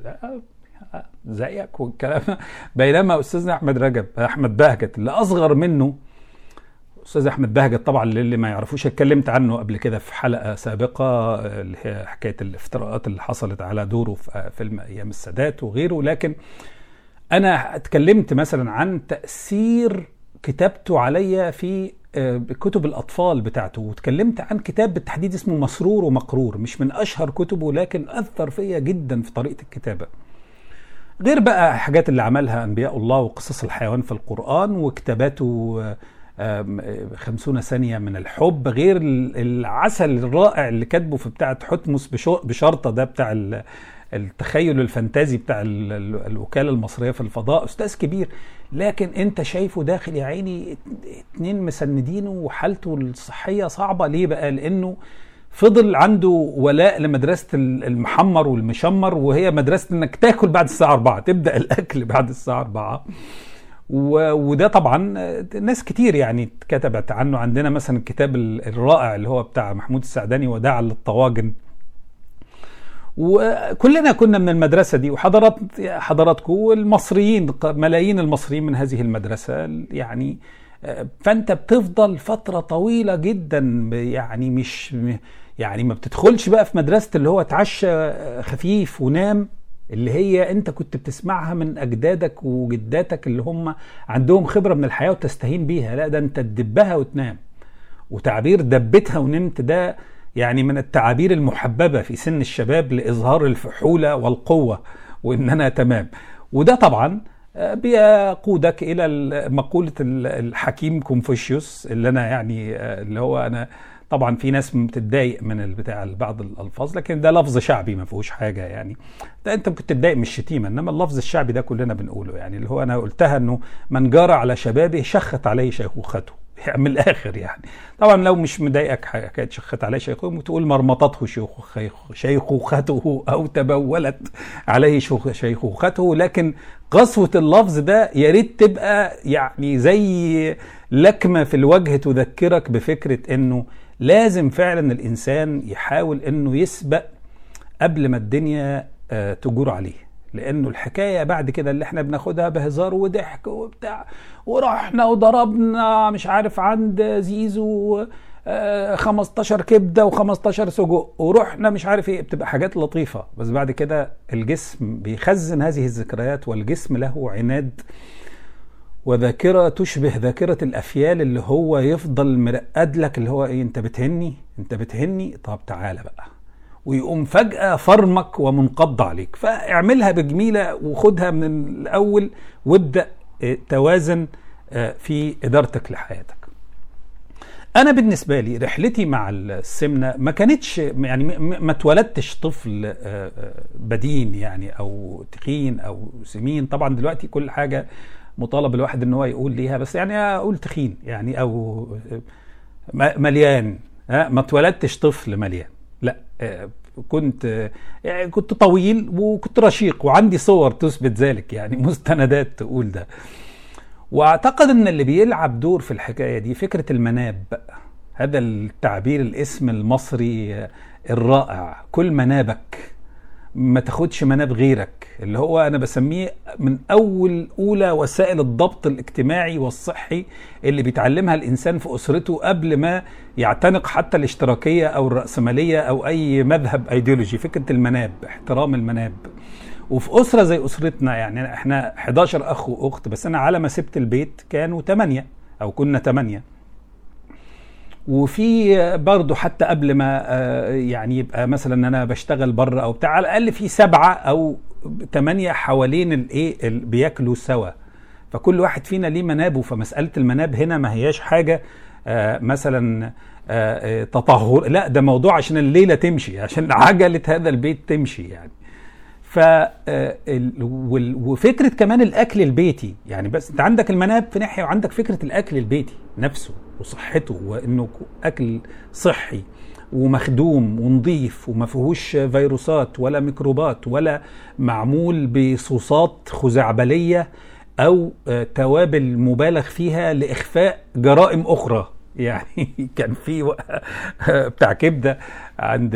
زيك والكلام بينما استاذنا احمد رجب احمد بهجت اللي اصغر منه استاذ احمد بهجت طبعا للي ما يعرفوش اتكلمت عنه قبل كده في حلقه سابقه اللي هي حكايه الافتراءات اللي حصلت على دوره في فيلم ايام السادات وغيره لكن انا اتكلمت مثلا عن تاثير كتابته عليا في آه، كتب الاطفال بتاعته واتكلمت عن كتاب بالتحديد اسمه مسرور ومقرور مش من اشهر كتبه لكن اثر فيا جدا في طريقه الكتابه غير بقى حاجات اللي عملها انبياء الله وقصص الحيوان في القران وكتاباته خمسون ثانية من الحب غير العسل الرائع اللي كاتبه في بتاعة حتمس بشرطة ده بتاع التخيل الفانتازي بتاع الوكالة المصرية في الفضاء أستاذ كبير لكن أنت شايفه داخل يا عيني اتنين مسندينه وحالته الصحية صعبة ليه بقى لأنه فضل عنده ولاء لمدرسة المحمر والمشمر وهي مدرسة انك تاكل بعد الساعة 4 تبدأ الأكل بعد الساعة 4 وده طبعا ناس كتير يعني كتبت عنه عندنا مثلا الكتاب الرائع اللي هو بتاع محمود السعداني وداعا للطواجن وكلنا كنا من المدرسة دي وحضرات حضراتكم والمصريين ملايين المصريين من هذه المدرسة يعني فأنت بتفضل فترة طويلة جدا يعني مش يعني ما بتدخلش بقى في مدرسة اللي هو اتعشى خفيف ونام اللي هي انت كنت بتسمعها من اجدادك وجداتك اللي هم عندهم خبره من الحياه وتستهين بيها لا ده انت تدبها وتنام وتعبير دبتها ونمت ده يعني من التعابير المحببه في سن الشباب لاظهار الفحوله والقوه وان انا تمام وده طبعا بيقودك الى مقوله الحكيم كونفوشيوس اللي انا يعني اللي هو انا طبعا في ناس بتتضايق من البتاع بعض الالفاظ لكن ده لفظ شعبي ما فيهوش حاجه يعني ده انت ممكن تتضايق من الشتيمه انما اللفظ الشعبي ده كلنا بنقوله يعني اللي هو انا قلتها انه من جار على شبابه شخت عليه شيخوخته يعني من الاخر يعني طبعا لو مش مضايقك حكايه شخت عليه شيخوخته تقول مرمطته شيخوخته او تبولت عليه شيخوخته لكن قسوه اللفظ ده يا ريت تبقى يعني زي لكمه في الوجه تذكرك بفكره انه لازم فعلا الانسان يحاول انه يسبق قبل ما الدنيا تجور عليه لانه الحكايه بعد كده اللي احنا بناخدها بهزار وضحك وبتاع ورحنا وضربنا مش عارف عند زيزو 15 كبده و15 سجق ورحنا مش عارف ايه بتبقى حاجات لطيفه بس بعد كده الجسم بيخزن هذه الذكريات والجسم له عناد وذاكرة تشبه ذاكرة الأفيال اللي هو يفضل مرقد لك اللي هو إيه أنت بتهني أنت بتهني طب تعالى بقى ويقوم فجأة فرمك ومنقض عليك فاعملها بجميلة وخدها من الأول وابدأ توازن في إدارتك لحياتك أنا بالنسبة لي رحلتي مع السمنة ما كانتش يعني ما اتولدتش طفل بدين يعني أو تخين أو سمين طبعا دلوقتي كل حاجة مطالب الواحد ان هو يقول ليها بس يعني اقول تخين يعني او مليان ما اتولدتش طفل مليان لا كنت يعني كنت طويل وكنت رشيق وعندي صور تثبت ذلك يعني مستندات تقول ده واعتقد ان اللي بيلعب دور في الحكايه دي فكره المناب هذا التعبير الاسم المصري الرائع كل منابك ما تاخدش مناب غيرك اللي هو انا بسميه من اول اولى وسائل الضبط الاجتماعي والصحي اللي بيتعلمها الانسان في اسرته قبل ما يعتنق حتى الاشتراكيه او الراسماليه او اي مذهب ايديولوجي فكره المناب احترام المناب وفي اسره زي اسرتنا يعني احنا 11 اخ واخت بس انا على ما سبت البيت كانوا 8 او كنا 8 وفي برضه حتى قبل ما يعني يبقى مثلا انا بشتغل بره او بتاع على الاقل في سبعه او ثمانيه حوالين الايه بياكلوا سوا فكل واحد فينا ليه منابه فمساله المناب هنا ما هياش حاجه مثلا تطهر لا ده موضوع عشان الليله تمشي عشان عجله هذا البيت تمشي يعني ف وفكره كمان الاكل البيتي يعني بس انت عندك المناب في ناحيه وعندك فكره الاكل البيتي نفسه وصحته وانه اكل صحي ومخدوم ونظيف وما فيهوش فيروسات ولا ميكروبات ولا معمول بصوصات خزعبليه او توابل مبالغ فيها لاخفاء جرائم اخرى يعني كان في بتاع كبده عند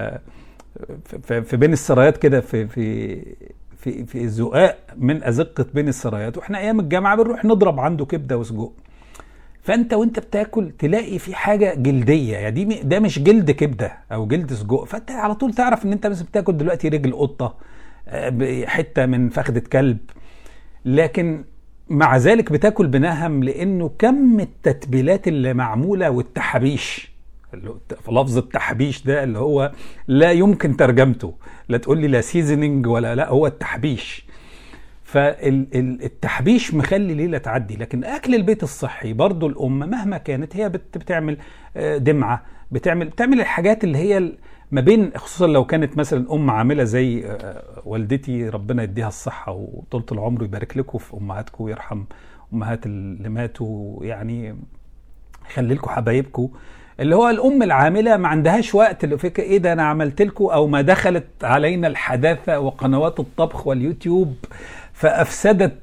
في بين السرايات كده في في في في زقاق من ازقه بين السرايات واحنا ايام الجامعه بنروح نضرب عنده كبده وسجق فانت وانت بتاكل تلاقي في حاجه جلديه يعني دي ده مش جلد كبده او جلد سجق فانت على طول تعرف ان انت مثلا بتاكل دلوقتي رجل قطه حته من فخده كلب لكن مع ذلك بتاكل بنهم لانه كم التتبيلات اللي معموله والتحابيش في لفظ التحبيش ده اللي هو لا يمكن ترجمته لا تقول لي لا سيزننج ولا لا هو التحبيش فالتحبيش مخلي ليله تعدي لكن اكل البيت الصحي برضو الام مهما كانت هي بتعمل آه، دمعه بتعمل بتعمل الحاجات اللي هي ما بين خصوصا لو كانت مثلا ام عامله زي آه، والدتي ربنا يديها الصحه وطولة العمر ويبارك لكم في امهاتكم ويرحم امهات اللي ماتوا يعني يخلي لكم حبايبكم اللي هو الام العامله ما عندهاش وقت اللي فيك ايه ده انا عملت لكم او ما دخلت علينا الحداثه وقنوات الطبخ واليوتيوب فافسدت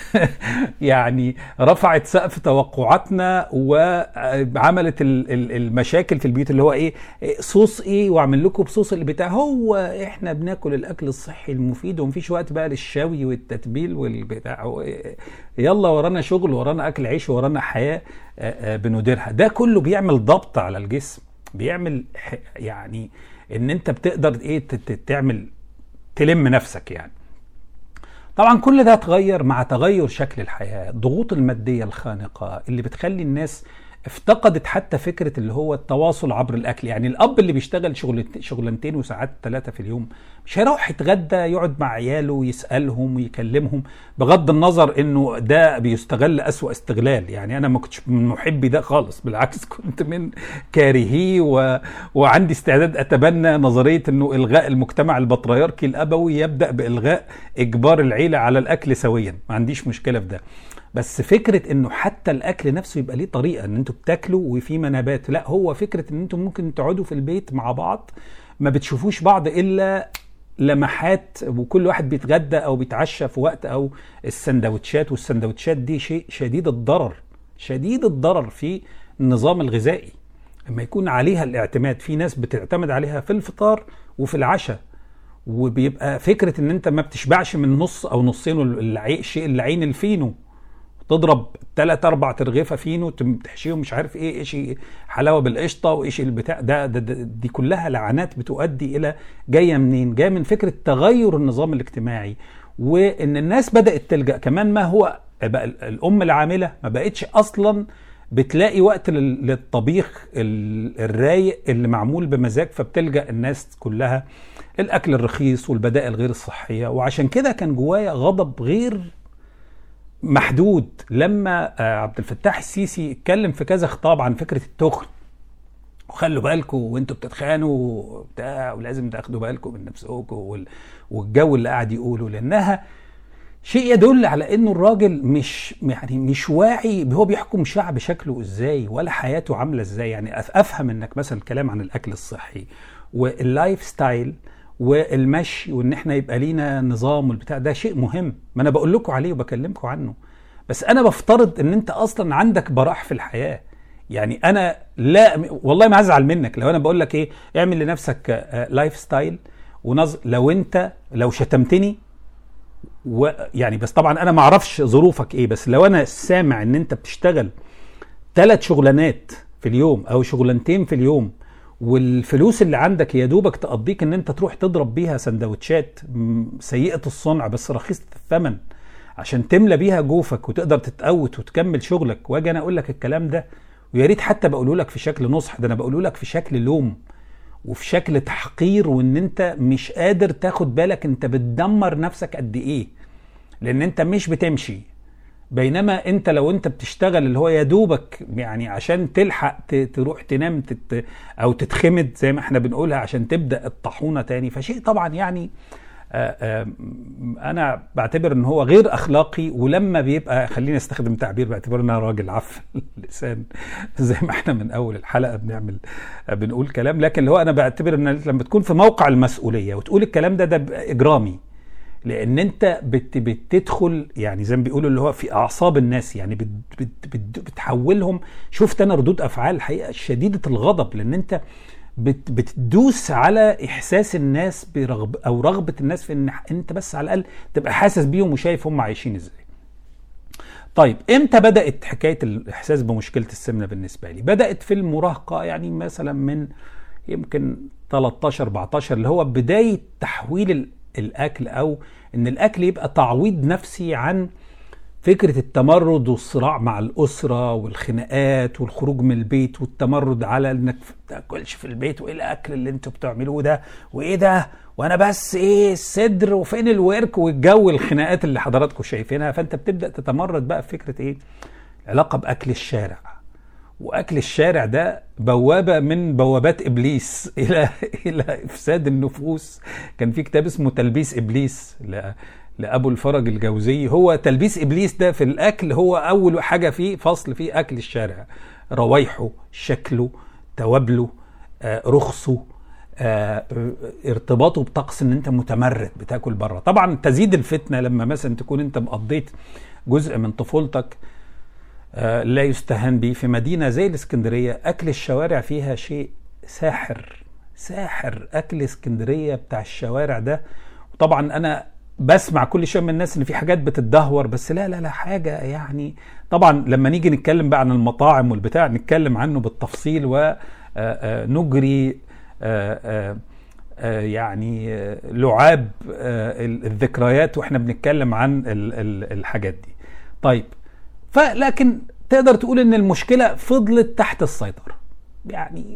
يعني رفعت سقف توقعاتنا وعملت المشاكل في البيوت اللي هو ايه صوص ايه واعمل لكم بصوص اللي بتاع هو احنا بناكل الاكل الصحي المفيد ومفيش وقت بقى للشوي والتتبيل والبتاع يلا ورانا شغل ورانا اكل عيش ورانا حياه بنديرها ده كله بيعمل ضبط على الجسم بيعمل يعني ان انت بتقدر ايه تعمل تلم نفسك يعني طبعا كل ده اتغير مع تغير شكل الحياه الضغوط الماديه الخانقه اللي بتخلي الناس افتقدت حتى فكره اللي هو التواصل عبر الاكل يعني الاب اللي بيشتغل شغل شغلانتين وساعات ثلاثه في اليوم مش هيروح يتغدى يقعد مع عياله ويسالهم ويكلمهم بغض النظر انه ده بيستغل اسوا استغلال يعني انا ما كنتش من محبي ده خالص بالعكس كنت من كارهيه و... وعندي استعداد اتبنى نظريه انه الغاء المجتمع البطريركي الابوي يبدا بالغاء اجبار العيله على الاكل سويا ما عنديش مشكله في ده بس فكره انه حتى الاكل نفسه يبقى ليه طريقه ان انتوا بتاكلوا وفي منابات لا هو فكره ان انتوا ممكن تقعدوا في البيت مع بعض ما بتشوفوش بعض الا لمحات وكل واحد بيتغدى او بيتعشى في وقت او السندوتشات والسندوتشات دي شيء شديد الضرر شديد الضرر في النظام الغذائي لما يكون عليها الاعتماد في ناس بتعتمد عليها في الفطار وفي العشاء وبيبقى فكره ان انت ما بتشبعش من نص او نصين الشيء العين الفينو تضرب ثلاث اربع ترغيفه فينو تحشيهم مش عارف ايه ايش حلاوه بالقشطه وايش البتاع ده, ده, ده دي كلها لعنات بتؤدي الى جايه منين؟ جايه من فكره تغير النظام الاجتماعي وان الناس بدات تلجا كمان ما هو بقى الام العامله ما بقتش اصلا بتلاقي وقت للطبيخ الرايق اللي معمول بمزاج فبتلجا الناس كلها الاكل الرخيص والبدائل غير الصحيه وعشان كده كان جوايا غضب غير محدود لما آه، عبد الفتاح السيسي اتكلم في كذا خطاب عن فكره التخن وخلوا بالكم وانتوا بتتخانوا وبتاع ولازم تاخدوا بالكم من نفسكم والجو اللي قاعد يقوله لانها شيء يدل على انه الراجل مش يعني مش واعي هو بيحكم شعب شكله ازاي ولا حياته عامله ازاي يعني افهم انك مثلا الكلام عن الاكل الصحي واللايف ستايل والمشي وان احنا يبقى لينا نظام والبتاع ده شيء مهم ما انا بقول لكم عليه وبكلمكم عنه بس انا بفترض ان انت اصلا عندك براح في الحياه يعني انا لا والله ما ازعل منك لو انا بقول لك ايه اعمل لنفسك لايف ستايل ونظ لو انت لو شتمتني ويعني بس طبعا انا ما اعرفش ظروفك ايه بس لو انا سامع ان انت بتشتغل ثلاث شغلانات في اليوم او شغلانتين في اليوم والفلوس اللي عندك يا دوبك تقضيك ان انت تروح تضرب بيها سندوتشات سيئه الصنع بس رخيصه الثمن عشان تملى بيها جوفك وتقدر تتقوت وتكمل شغلك واجي انا اقول لك الكلام ده ويا ريت حتى بقوله لك في شكل نصح ده انا بقوله لك في شكل لوم وفي شكل تحقير وان انت مش قادر تاخد بالك انت بتدمر نفسك قد ايه لان انت مش بتمشي بينما انت لو انت بتشتغل اللي هو يا دوبك يعني عشان تلحق تروح تنام تت او تتخمد زي ما احنا بنقولها عشان تبدا الطاحونه تاني فشيء طبعا يعني آآ آآ انا بعتبر ان هو غير اخلاقي ولما بيبقى خليني استخدم تعبير باعتبار ان انا راجل عف اللسان زي ما احنا من اول الحلقه بنعمل بنقول كلام لكن اللي هو انا بعتبر ان لما تكون في موقع المسؤوليه وتقول الكلام ده ده اجرامي لان انت بت بتدخل يعني زي ما بيقولوا اللي هو في اعصاب الناس يعني بت بت بت بتحولهم شفت انا ردود افعال الحقيقه شديده الغضب لان انت بت بتدوس على احساس الناس برغب او رغبه الناس في ان انت بس على الاقل تبقى حاسس بيهم وشايف هم عايشين ازاي. طيب امتى بدات حكايه الاحساس بمشكله السمنه بالنسبه لي؟ بدات في المراهقه يعني مثلا من يمكن 13 14 اللي هو بدايه تحويل الاكل او ان الاكل يبقى تعويض نفسي عن فكرة التمرد والصراع مع الأسرة والخناقات والخروج من البيت والتمرد على إنك تاكلش في البيت وإيه الأكل اللي أنتوا بتعملوه ده وإيه ده وأنا بس إيه الصدر وفين الورك والجو الخناقات اللي حضراتكم شايفينها فأنت بتبدأ تتمرد بقى في فكرة إيه العلاقة بأكل الشارع واكل الشارع ده بوابه من بوابات ابليس الى الى افساد النفوس كان في كتاب اسمه تلبيس ابليس لابو الفرج الجوزي هو تلبيس ابليس ده في الاكل هو اول حاجه فيه فصل فيه اكل الشارع روايحه شكله توابله آه، رخصه آه، ارتباطه بطقس ان انت متمرد بتاكل بره طبعا تزيد الفتنه لما مثلا تكون انت مقضيت جزء من طفولتك آه، لا يستهان به في مدينه زي الاسكندريه اكل الشوارع فيها شيء ساحر ساحر اكل اسكندريه بتاع الشوارع ده طبعا انا بسمع كل شويه من الناس ان في حاجات بتتدهور بس لا لا لا حاجه يعني طبعا لما نيجي نتكلم بقى عن المطاعم والبتاع نتكلم عنه بالتفصيل ونجري آه، آه، يعني لعاب الذكريات واحنا بنتكلم عن الحاجات دي طيب فلكن تقدر تقول ان المشكله فضلت تحت السيطره يعني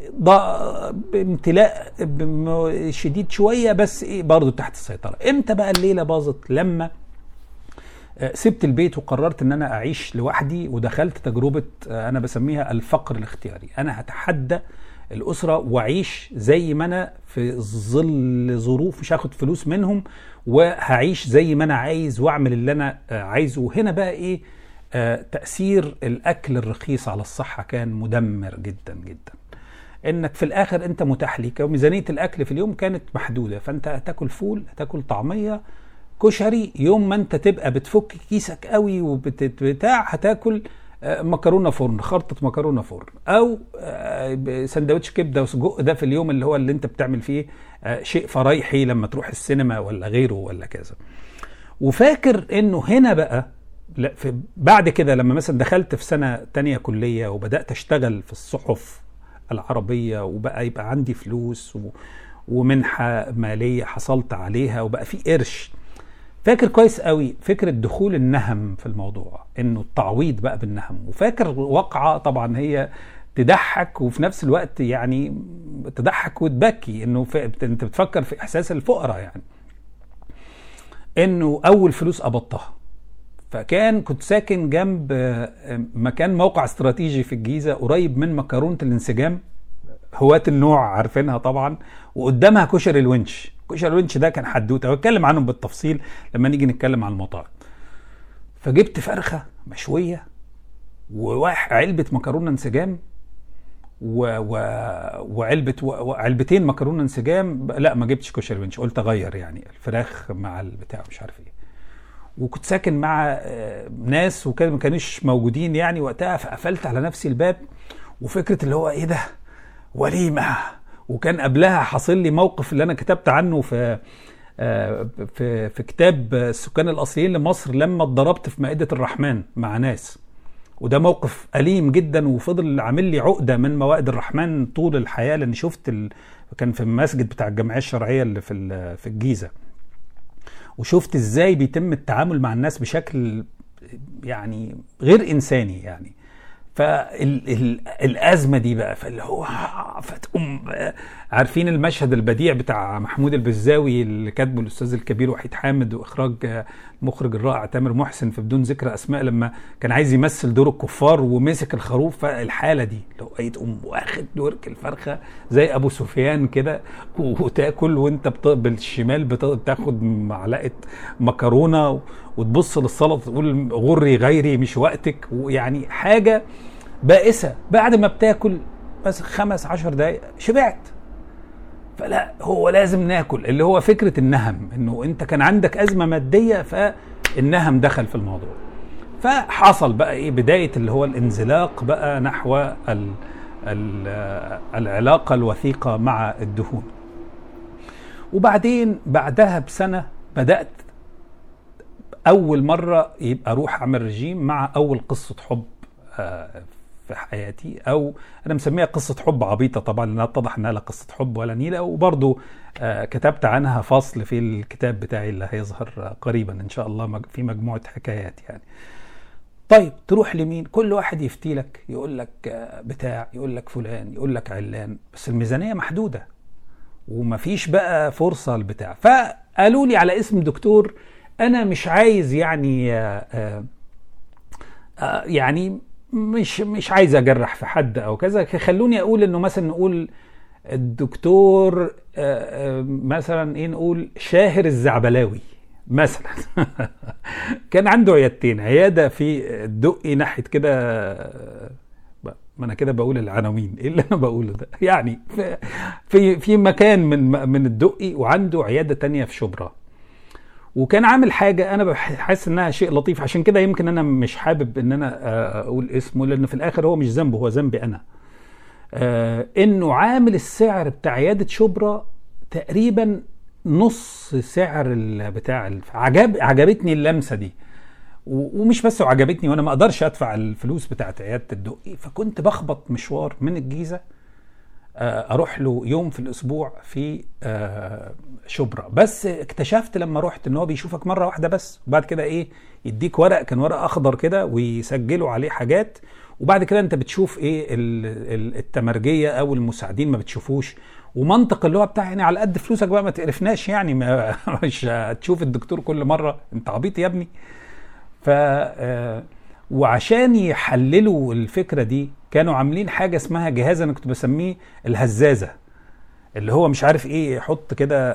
بامتلاء شديد شويه بس ايه برضه تحت السيطره امتى بقى الليله باظت لما آه، سبت البيت وقررت ان انا اعيش لوحدي ودخلت تجربه آه، انا بسميها الفقر الاختياري انا هتحدى الاسره واعيش زي ما انا في ظل ظروف مش هاخد فلوس منهم وهعيش زي ما انا عايز واعمل اللي انا آه، عايزه وهنا بقى ايه آه، تأثير الأكل الرخيص على الصحة كان مدمر جدا جدا انك في الاخر انت متاح ليك وميزانيه الاكل في اليوم كانت محدوده فانت هتاكل فول هتاكل طعميه كشري يوم ما انت تبقى بتفك كيسك قوي وبتاع هتاكل آه، مكرونه فرن خرطه مكرونه فرن او آه، سندوتش كبده وسجق ده في اليوم اللي هو اللي انت بتعمل فيه شيء فرايحي لما تروح السينما ولا غيره ولا كذا وفاكر انه هنا بقى لا في بعد كده لما مثلا دخلت في سنه تانية كليه وبدات اشتغل في الصحف العربيه وبقى يبقى عندي فلوس و ومنحه ماليه حصلت عليها وبقى في قرش فاكر كويس قوي فكره دخول النهم في الموضوع انه التعويض بقى بالنهم وفاكر واقعه طبعا هي تضحك وفي نفس الوقت يعني تضحك وتبكي انه انت بتفكر في احساس الفقراء يعني انه اول فلوس قبضتها فكان كنت ساكن جنب آه، مكان موقع استراتيجي في الجيزه قريب من مكرونه الانسجام هواة النوع عارفينها طبعا وقدامها كشري الونش كشري الونش ده كان حدوته واتكلم عنهم بالتفصيل لما نيجي نتكلم عن المطاعم فجبت فرخه مشويه وعلبه مكرونه انسجام و... و... وعلبه وعلبتين مكرونه انسجام لا ما جبتش كشري ونش قلت اغير يعني الفراخ مع البتاع مش عارف ايه وكنت ساكن مع آه، ناس وكانوا ما كانوش موجودين يعني وقتها فقفلت على نفسي الباب وفكره اللي هو ايه ده وليمه وكان قبلها حاصل لي موقف اللي انا كتبت عنه في آه، في في كتاب السكان الاصليين لمصر لما اتضربت في مائده الرحمن مع ناس وده موقف أليم جدا وفضل عامل لي عقده من موائد الرحمن طول الحياه لان شفت ال... كان في المسجد بتاع الجمعيه الشرعيه اللي في في الجيزه وشفت ازاي بيتم التعامل مع الناس بشكل يعني غير انساني يعني فالازمه دي بقى فاللي هو فتقوم عارفين المشهد البديع بتاع محمود البزاوي اللي كاتبه الاستاذ الكبير وحيد حامد واخراج مخرج الرائع تامر محسن في بدون ذكر اسماء لما كان عايز يمثل دور الكفار ومسك الخروف فالحاله دي لو اي تقوم واخد دورك الفرخه زي ابو سفيان كده وتاكل وانت بالشمال بتاخد معلقه مكرونه وتبص للسلطه تقول غري غيري مش وقتك ويعني حاجه بائسه بعد ما بتاكل بس خمس عشر دقايق شبعت فلا هو لازم ناكل اللي هو فكره النهم انه انت كان عندك ازمه ماديه فالنهم دخل في الموضوع فحصل بقى ايه بدايه اللي هو الانزلاق بقى نحو ال ال العلاقه الوثيقه مع الدهون وبعدين بعدها بسنه بدات اول مره يبقى اروح اعمل رجيم مع اول قصه حب آه، في حياتي او انا مسميها قصه حب عبيطه طبعا لانها اتضح انها لا قصه حب ولا نيله وبرضه آه، كتبت عنها فصل في الكتاب بتاعي اللي هيظهر قريبا ان شاء الله في مجموعه حكايات يعني طيب تروح لمين كل واحد يفتي لك يقول لك آه، بتاع يقول لك فلان يقول لك علان بس الميزانيه محدوده ومفيش بقى فرصه لبتاع فقالوا لي على اسم دكتور انا مش عايز يعني آآ آآ آآ يعني مش مش عايز اجرح في حد او كذا خلوني اقول انه مثلا نقول الدكتور مثلا ايه نقول شاهر الزعبلاوي مثلا كان عنده عيادتين عياده في الدقي ناحيه كده ما انا كده بقول العناوين ايه اللي انا بقوله ده يعني في في مكان من من الدقي وعنده عياده تانية في شبرا وكان عامل حاجه انا بحس انها شيء لطيف عشان كده يمكن انا مش حابب ان انا اقول اسمه لان في الاخر هو مش ذنبه هو ذنبي انا آه انه عامل السعر بتاع عياده شبرا تقريبا نص سعر بتاع عجب عجبتني اللمسه دي ومش بس عجبتني وانا ما اقدرش ادفع الفلوس بتاعت عياده الدقي فكنت بخبط مشوار من الجيزه اروح له يوم في الاسبوع في شبرا بس اكتشفت لما رحت ان هو بيشوفك مره واحده بس وبعد كده ايه يديك ورق كان ورق اخضر كده ويسجلوا عليه حاجات وبعد كده انت بتشوف ايه التمرجيه او المساعدين ما بتشوفوش ومنطق اللي هو بتاع يعني على قد فلوسك بقى ما تقرفناش يعني ما مش هتشوف الدكتور كل مره انت عبيط يا ابني ف وعشان يحللوا الفكره دي كانوا عاملين حاجه اسمها جهاز انا كنت بسميه الهزازه اللي هو مش عارف ايه يحط كده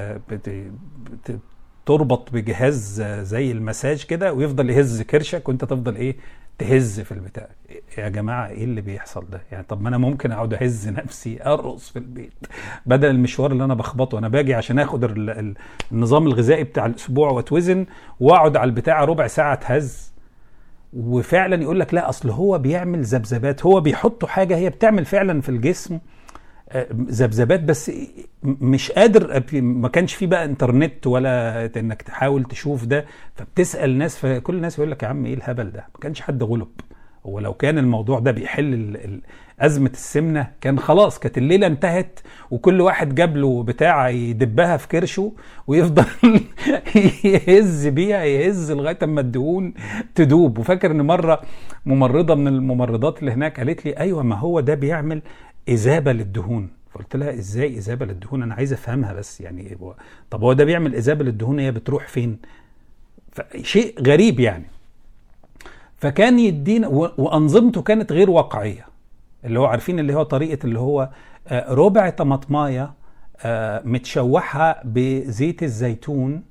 تربط بجهاز زي المساج كده ويفضل يهز كرشك وانت تفضل ايه تهز في البتاع يا جماعه ايه اللي بيحصل ده يعني طب ما انا ممكن اقعد اهز نفسي ارقص في البيت بدل المشوار اللي انا بخبطه انا باجي عشان اخد النظام الغذائي بتاع الاسبوع واتوزن واقعد على البتاع ربع ساعه اتهز وفعلا يقول لك لا اصل هو بيعمل ذبذبات هو بيحطوا حاجه هي بتعمل فعلا في الجسم ذبذبات بس مش قادر ما كانش في بقى انترنت ولا انك تحاول تشوف ده فبتسال ناس فكل الناس يقول لك يا عم ايه الهبل ده ما كانش حد غلب هو لو كان الموضوع ده بيحل أزمة السمنة كان خلاص كانت الليلة انتهت وكل واحد جاب له بتاع يدبها في كرشه ويفضل يهز بيها يهز لغاية اما الدهون تدوب وفاكر ان مرة ممرضة من الممرضات اللي هناك قالت لي ايوه ما هو ده بيعمل إذابة للدهون فقلت لها ازاي إذابة للدهون انا عايز افهمها بس يعني هو طب هو ده بيعمل إذابة للدهون هي بتروح فين شيء غريب يعني فكان يدينا وانظمته كانت غير واقعيه اللي هو عارفين اللي هو طريقه اللي هو ربع طماطمايه متشوحه بزيت الزيتون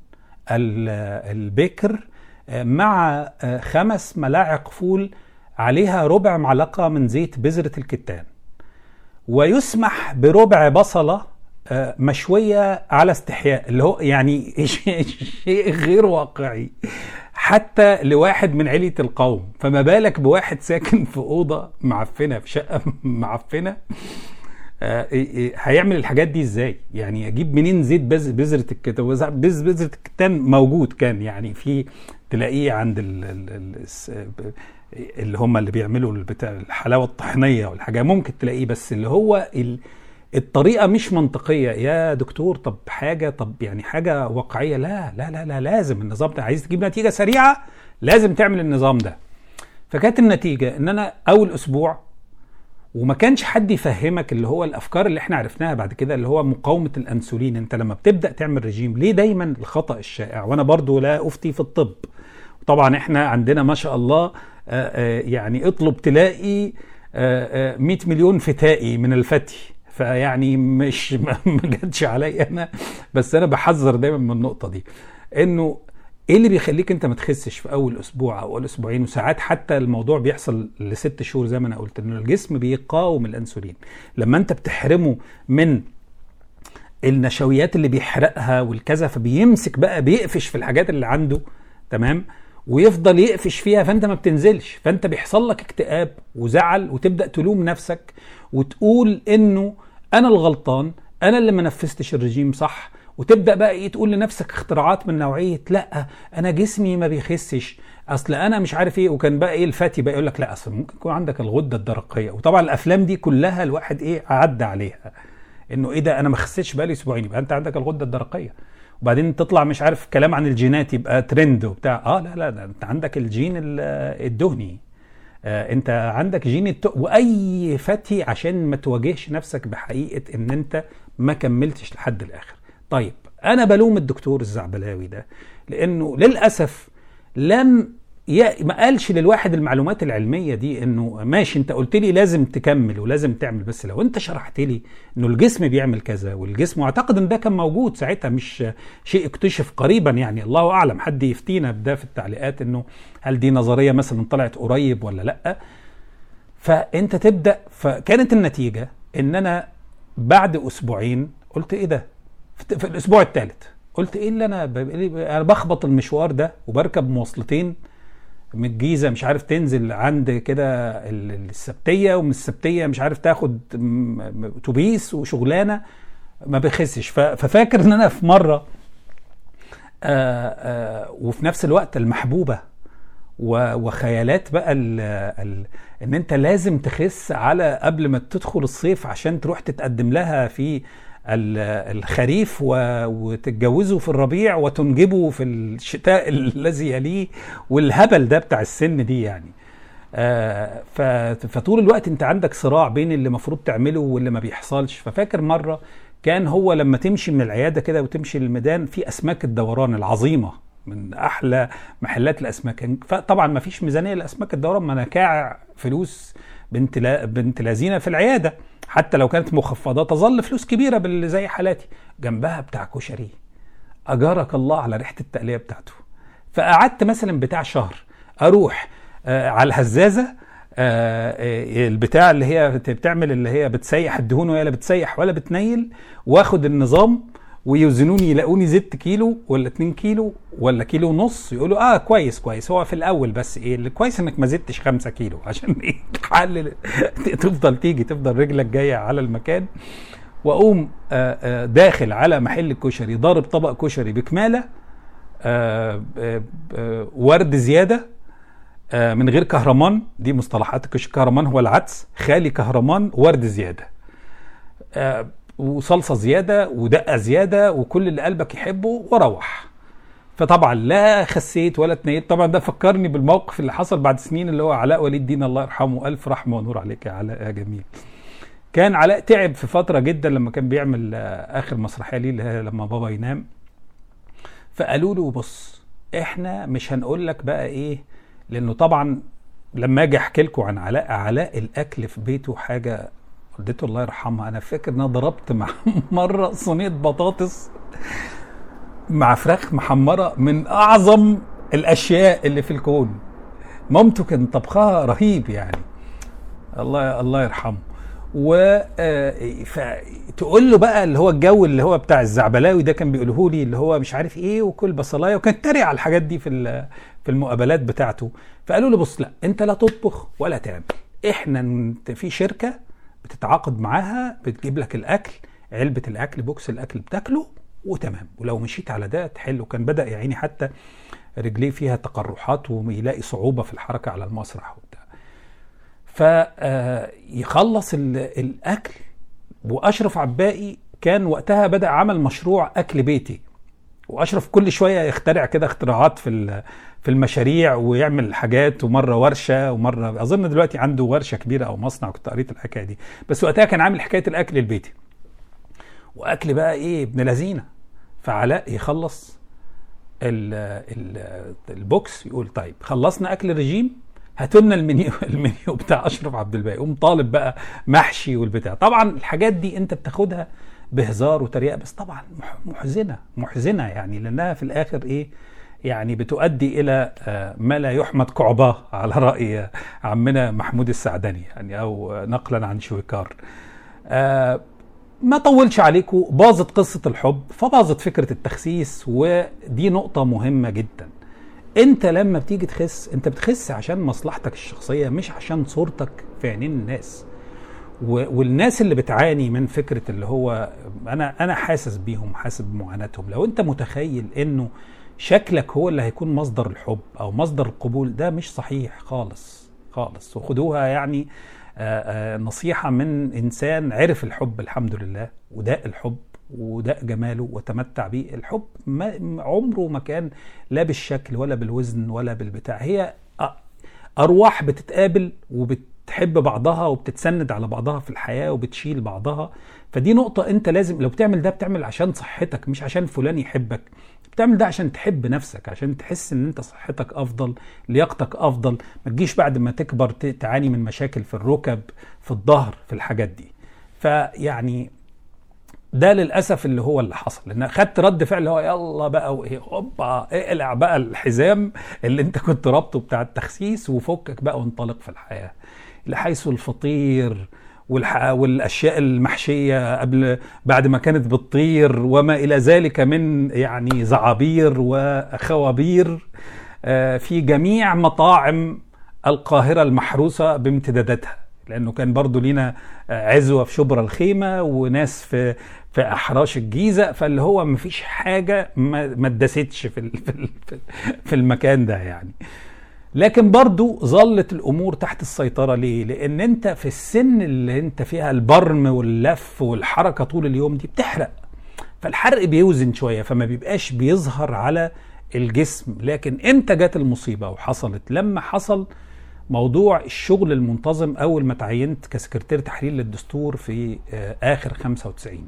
البكر مع خمس ملاعق فول عليها ربع معلقه من زيت بذره الكتان ويسمح بربع بصله مشويه على استحياء اللي هو يعني شيء غير واقعي حتى لواحد من علية القوم فما بالك بواحد ساكن في أوضة معفنة في شقة معفنة آه هيعمل الحاجات دي ازاي يعني اجيب منين زيت بز بذره الكتان بذره الكتان موجود كان يعني في تلاقيه عند ال ال ال اللي هم اللي بيعملوا البتاع الحلاوه الطحينيه والحاجه ممكن تلاقيه بس اللي هو ال الطريقة مش منطقية يا دكتور طب حاجة طب يعني حاجة واقعية لا لا لا لا لازم النظام ده عايز تجيب نتيجة سريعة لازم تعمل النظام ده فكانت النتيجة ان انا اول اسبوع وما كانش حد يفهمك اللي هو الافكار اللي احنا عرفناها بعد كده اللي هو مقاومة الانسولين انت لما بتبدأ تعمل رجيم ليه دايما الخطأ الشائع وانا برضو لا افتي في الطب طبعا احنا عندنا ما شاء الله آآ آآ يعني اطلب تلاقي 100 مليون فتائي من الفتي فيعني مش ما جاتش عليا انا بس انا بحذر دايما من النقطه دي انه ايه اللي بيخليك انت ما تخسش في اول اسبوع او اول اسبوعين وساعات حتى الموضوع بيحصل لست شهور زي ما انا قلت انه الجسم بيقاوم الانسولين لما انت بتحرمه من النشويات اللي بيحرقها والكذا فبيمسك بقى بيقفش في الحاجات اللي عنده تمام ويفضل يقفش فيها فانت ما بتنزلش فانت بيحصل لك اكتئاب وزعل وتبدا تلوم نفسك وتقول انه انا الغلطان انا اللي ما نفذتش الرجيم صح وتبدا بقى ايه تقول لنفسك اختراعات من نوعيه لا انا جسمي ما بيخسش اصل انا مش عارف ايه وكان بقى ايه الفاتي بقى يقول لك لا اصل ممكن يكون عندك الغده الدرقيه وطبعا الافلام دي كلها الواحد ايه عدى عليها انه ايه ده انا ما خسيتش بقالي اسبوعين يبقى انت عندك الغده الدرقيه وبعدين تطلع مش عارف كلام عن الجينات يبقى ترند وبتاع اه لا لا ده انت عندك الجين الدهني آه انت عندك جين الت... واي فتي عشان ما تواجهش نفسك بحقيقه ان انت ما كملتش لحد الاخر طيب انا بلوم الدكتور الزعبلاوي ده لانه للاسف لم ما قالش للواحد المعلومات العلميه دي انه ماشي انت قلت لي لازم تكمل ولازم تعمل بس لو انت شرحت لي انه الجسم بيعمل كذا والجسم واعتقد ان ده كان موجود ساعتها مش شيء اكتشف قريبا يعني الله اعلم حد يفتينا بده في التعليقات انه هل دي نظريه مثلا طلعت قريب ولا لا فانت تبدا فكانت النتيجه ان انا بعد اسبوعين قلت ايه ده في الاسبوع الثالث قلت ايه اللي انا انا بخبط المشوار ده وبركب مواصلتين من الجيزه مش عارف تنزل عند كده السبتيه ومن السبتيه مش عارف تاخد اتوبيس وشغلانه ما بخسش ففاكر ان انا في مره آآ آآ وفي نفس الوقت المحبوبه وخيالات بقى ال ال ان انت لازم تخس على قبل ما تدخل الصيف عشان تروح تتقدم لها في الخريف وتتجوزوا في الربيع وتنجبوا في الشتاء الذي يليه والهبل ده بتاع السن دي يعني آه فطول الوقت انت عندك صراع بين اللي المفروض تعمله واللي ما بيحصلش ففاكر مره كان هو لما تمشي من العياده كده وتمشي للميدان في اسماك الدوران العظيمه من احلى محلات الاسماك طبعا ما فيش ميزانيه لاسماك الدوران ما انا كاع فلوس بنت لا بنت لذينه في العياده حتى لو كانت مخفضات تظل فلوس كبيره باللي زي حالاتي جنبها بتاع كشري اجارك الله على ريحه التقليه بتاعته فقعدت مثلا بتاع شهر اروح آه على الهزازه آه آه البتاع اللي هي بتعمل اللي هي بتسيح الدهون وهي لا بتسيح ولا بتنيل واخد النظام ويوزنوني يلاقوني زدت كيلو ولا 2 كيلو ولا كيلو ونص يقولوا اه كويس كويس هو في الاول بس ايه اللي كويس انك ما زدتش 5 كيلو عشان ايه تحلل تفضل تيجي تفضل رجلك جايه على المكان واقوم آه آه داخل على محل الكشري ضارب طبق كشري بكماله آه ورد زياده من غير كهرمان دي مصطلحات الكشري كهرمان هو العدس خالي كهرمان ورد زياده وصلصه زياده ودقه زياده وكل اللي قلبك يحبه وروح فطبعا لا خسيت ولا اتنيت طبعا ده فكرني بالموقف اللي حصل بعد سنين اللي هو علاء ولي الدين الله يرحمه الف رحمه ونور عليك يا علاء يا جميل كان علاء تعب في فتره جدا لما كان بيعمل اخر مسرحيه ليه اللي هي لما بابا ينام فقالوا له بص احنا مش هنقول لك بقى ايه لانه طبعا لما اجي احكي لكم عن علاء علاء الاكل في بيته حاجه والدته الله يرحمها انا فاكر ان انا ضربت مع مره صينيه بطاطس مع فراخ محمره من اعظم الاشياء اللي في الكون مامته كان طبخها رهيب يعني الله الله يرحمه و فتقول له بقى اللي هو الجو اللي هو بتاع الزعبلاوي ده كان بيقوله لي اللي هو مش عارف ايه وكل بصلايه وكان تريق على الحاجات دي في في المقابلات بتاعته فقالوا له بص لا انت لا تطبخ ولا تعمل احنا في شركه بتتعاقد معاها بتجيب لك الاكل علبه الاكل بوكس الاكل بتاكله وتمام ولو مشيت على ده تحل وكان بدا يا عيني حتى رجليه فيها تقرحات ويلاقي صعوبه في الحركه على المسرح وبتاع فيخلص الاكل واشرف عباقي كان وقتها بدا عمل مشروع اكل بيتي واشرف كل شويه يخترع كده اختراعات في في المشاريع ويعمل حاجات ومره ورشه ومره اظن دلوقتي عنده ورشه كبيره او مصنع كنت قريت الحكايه دي بس وقتها كان عامل حكايه الاكل البيتي واكل بقى ايه ابن لذينه فعلاء يخلص ال ال البوكس يقول طيب خلصنا اكل الرجيم هاتوا لنا المنيو المنيو بتاع اشرف عبد الباقي قوم طالب بقى محشي والبتاع طبعا الحاجات دي انت بتاخدها بهزار وتريقه بس طبعا محزنه محزنه يعني لانها في الاخر ايه يعني بتؤدي الى ما لا يحمد كعباه على راي عمنا محمود السعدني يعني او نقلا عن شويكار ما طولش عليكم باظت قصه الحب فباظت فكره التخسيس ودي نقطه مهمه جدا انت لما بتيجي تخس انت بتخس عشان مصلحتك الشخصيه مش عشان صورتك في عينين الناس والناس اللي بتعاني من فكره اللي هو انا انا حاسس بيهم حاسس بمعاناتهم لو انت متخيل انه شكلك هو اللي هيكون مصدر الحب او مصدر القبول ده مش صحيح خالص خالص وخدوها يعني آآ آآ نصيحه من انسان عرف الحب الحمد لله وداء الحب وده جماله وتمتع بيه الحب ما عمره ما كان لا بالشكل ولا بالوزن ولا بالبتاع هي ارواح بتتقابل وبتحب بعضها وبتتسند على بعضها في الحياه وبتشيل بعضها فدي نقطه انت لازم لو بتعمل ده بتعمل عشان صحتك مش عشان فلان يحبك بتعمل ده عشان تحب نفسك عشان تحس ان انت صحتك افضل لياقتك افضل ما تجيش بعد ما تكبر تعاني من مشاكل في الركب في الظهر في الحاجات دي فيعني ده للاسف اللي هو اللي حصل ان خدت رد فعل هو يلا بقى وايه هوبا اقلع بقى الحزام اللي انت كنت رابطه بتاع التخسيس وفكك بقى وانطلق في الحياه لحيث الفطير والاشياء المحشيه قبل بعد ما كانت بتطير وما الى ذلك من يعني زعابير وخوابير آه، في جميع مطاعم القاهره المحروسه بامتداداتها لانه كان برضو لينا عزوه في شبرا الخيمه وناس في في احراش الجيزه فاللي هو ما فيش حاجه ما اتدستش في في المكان ده يعني لكن برضو ظلت الامور تحت السيطره ليه لان انت في السن اللي انت فيها البرم واللف والحركه طول اليوم دي بتحرق فالحرق بيوزن شويه فما بيبقاش بيظهر على الجسم لكن امتى جت المصيبه وحصلت لما حصل موضوع الشغل المنتظم اول ما تعينت كسكرتير تحرير للدستور في آه، اخر 95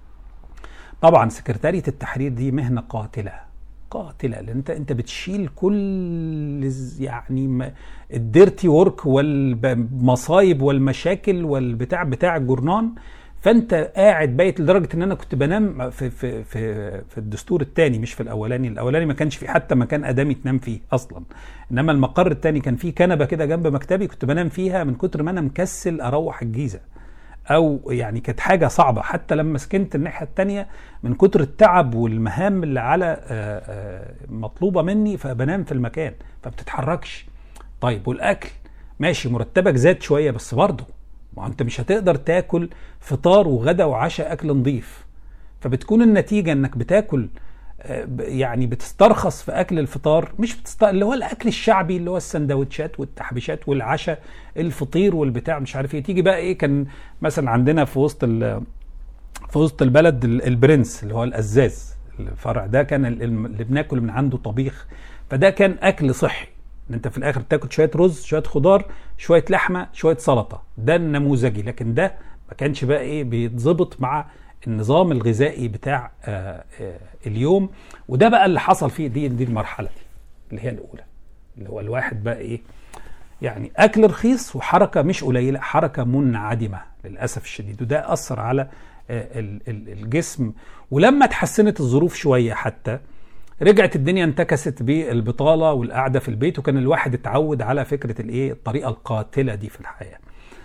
طبعا سكرتارية التحرير دي مهنة قاتلة قاتلة لان انت انت بتشيل كل يعني الديرتي ورك والمصايب والمشاكل والبتاع بتاع الجورنان فانت قاعد بايت لدرجه ان انا كنت بنام في في في في الدستور الثاني مش في الاولاني الاولاني ما كانش في حتى مكان ادمي تنام فيه اصلا انما المقر الثاني كان فيه كنبه كده جنب مكتبي كنت بنام فيها من كتر ما انا مكسل اروح الجيزه او يعني كانت حاجه صعبه حتى لما سكنت الناحيه الثانيه من كتر التعب والمهام اللي على مطلوبه مني فبنام في المكان فبتتحركش طيب والاكل ماشي مرتبك زاد شويه بس برضه ما انت مش هتقدر تاكل فطار وغدا وعشاء اكل نظيف فبتكون النتيجه انك بتاكل آه، يعني بتسترخص في اكل الفطار مش بتست... اللي هو الاكل الشعبي اللي هو السندوتشات والتحبيشات والعشاء الفطير والبتاع مش عارف ايه تيجي بقى ايه كان مثلا عندنا في وسط ال... في وسط البلد البرنس اللي هو الازاز الفرع ده كان اللي بناكل من عنده طبيخ فده كان اكل صحي ان انت في الاخر تاكل شويه رز شويه خضار شويه لحمه شويه سلطه ده النموذجي لكن ده ما كانش بقى ايه بيتظبط مع النظام الغذائي بتاع آآ آه، آآ آه، اليوم وده بقى اللي حصل فيه دي دي المرحله دي اللي هي الاولى اللي هو الواحد بقى ايه يعني اكل رخيص وحركه مش قليله حركه منعدمه للاسف الشديد وده اثر على آه، الجسم ولما تحسنت الظروف شويه حتى رجعت الدنيا انتكست بالبطاله والقعده في البيت وكان الواحد اتعود على فكره الايه الطريقه القاتله دي في الحياه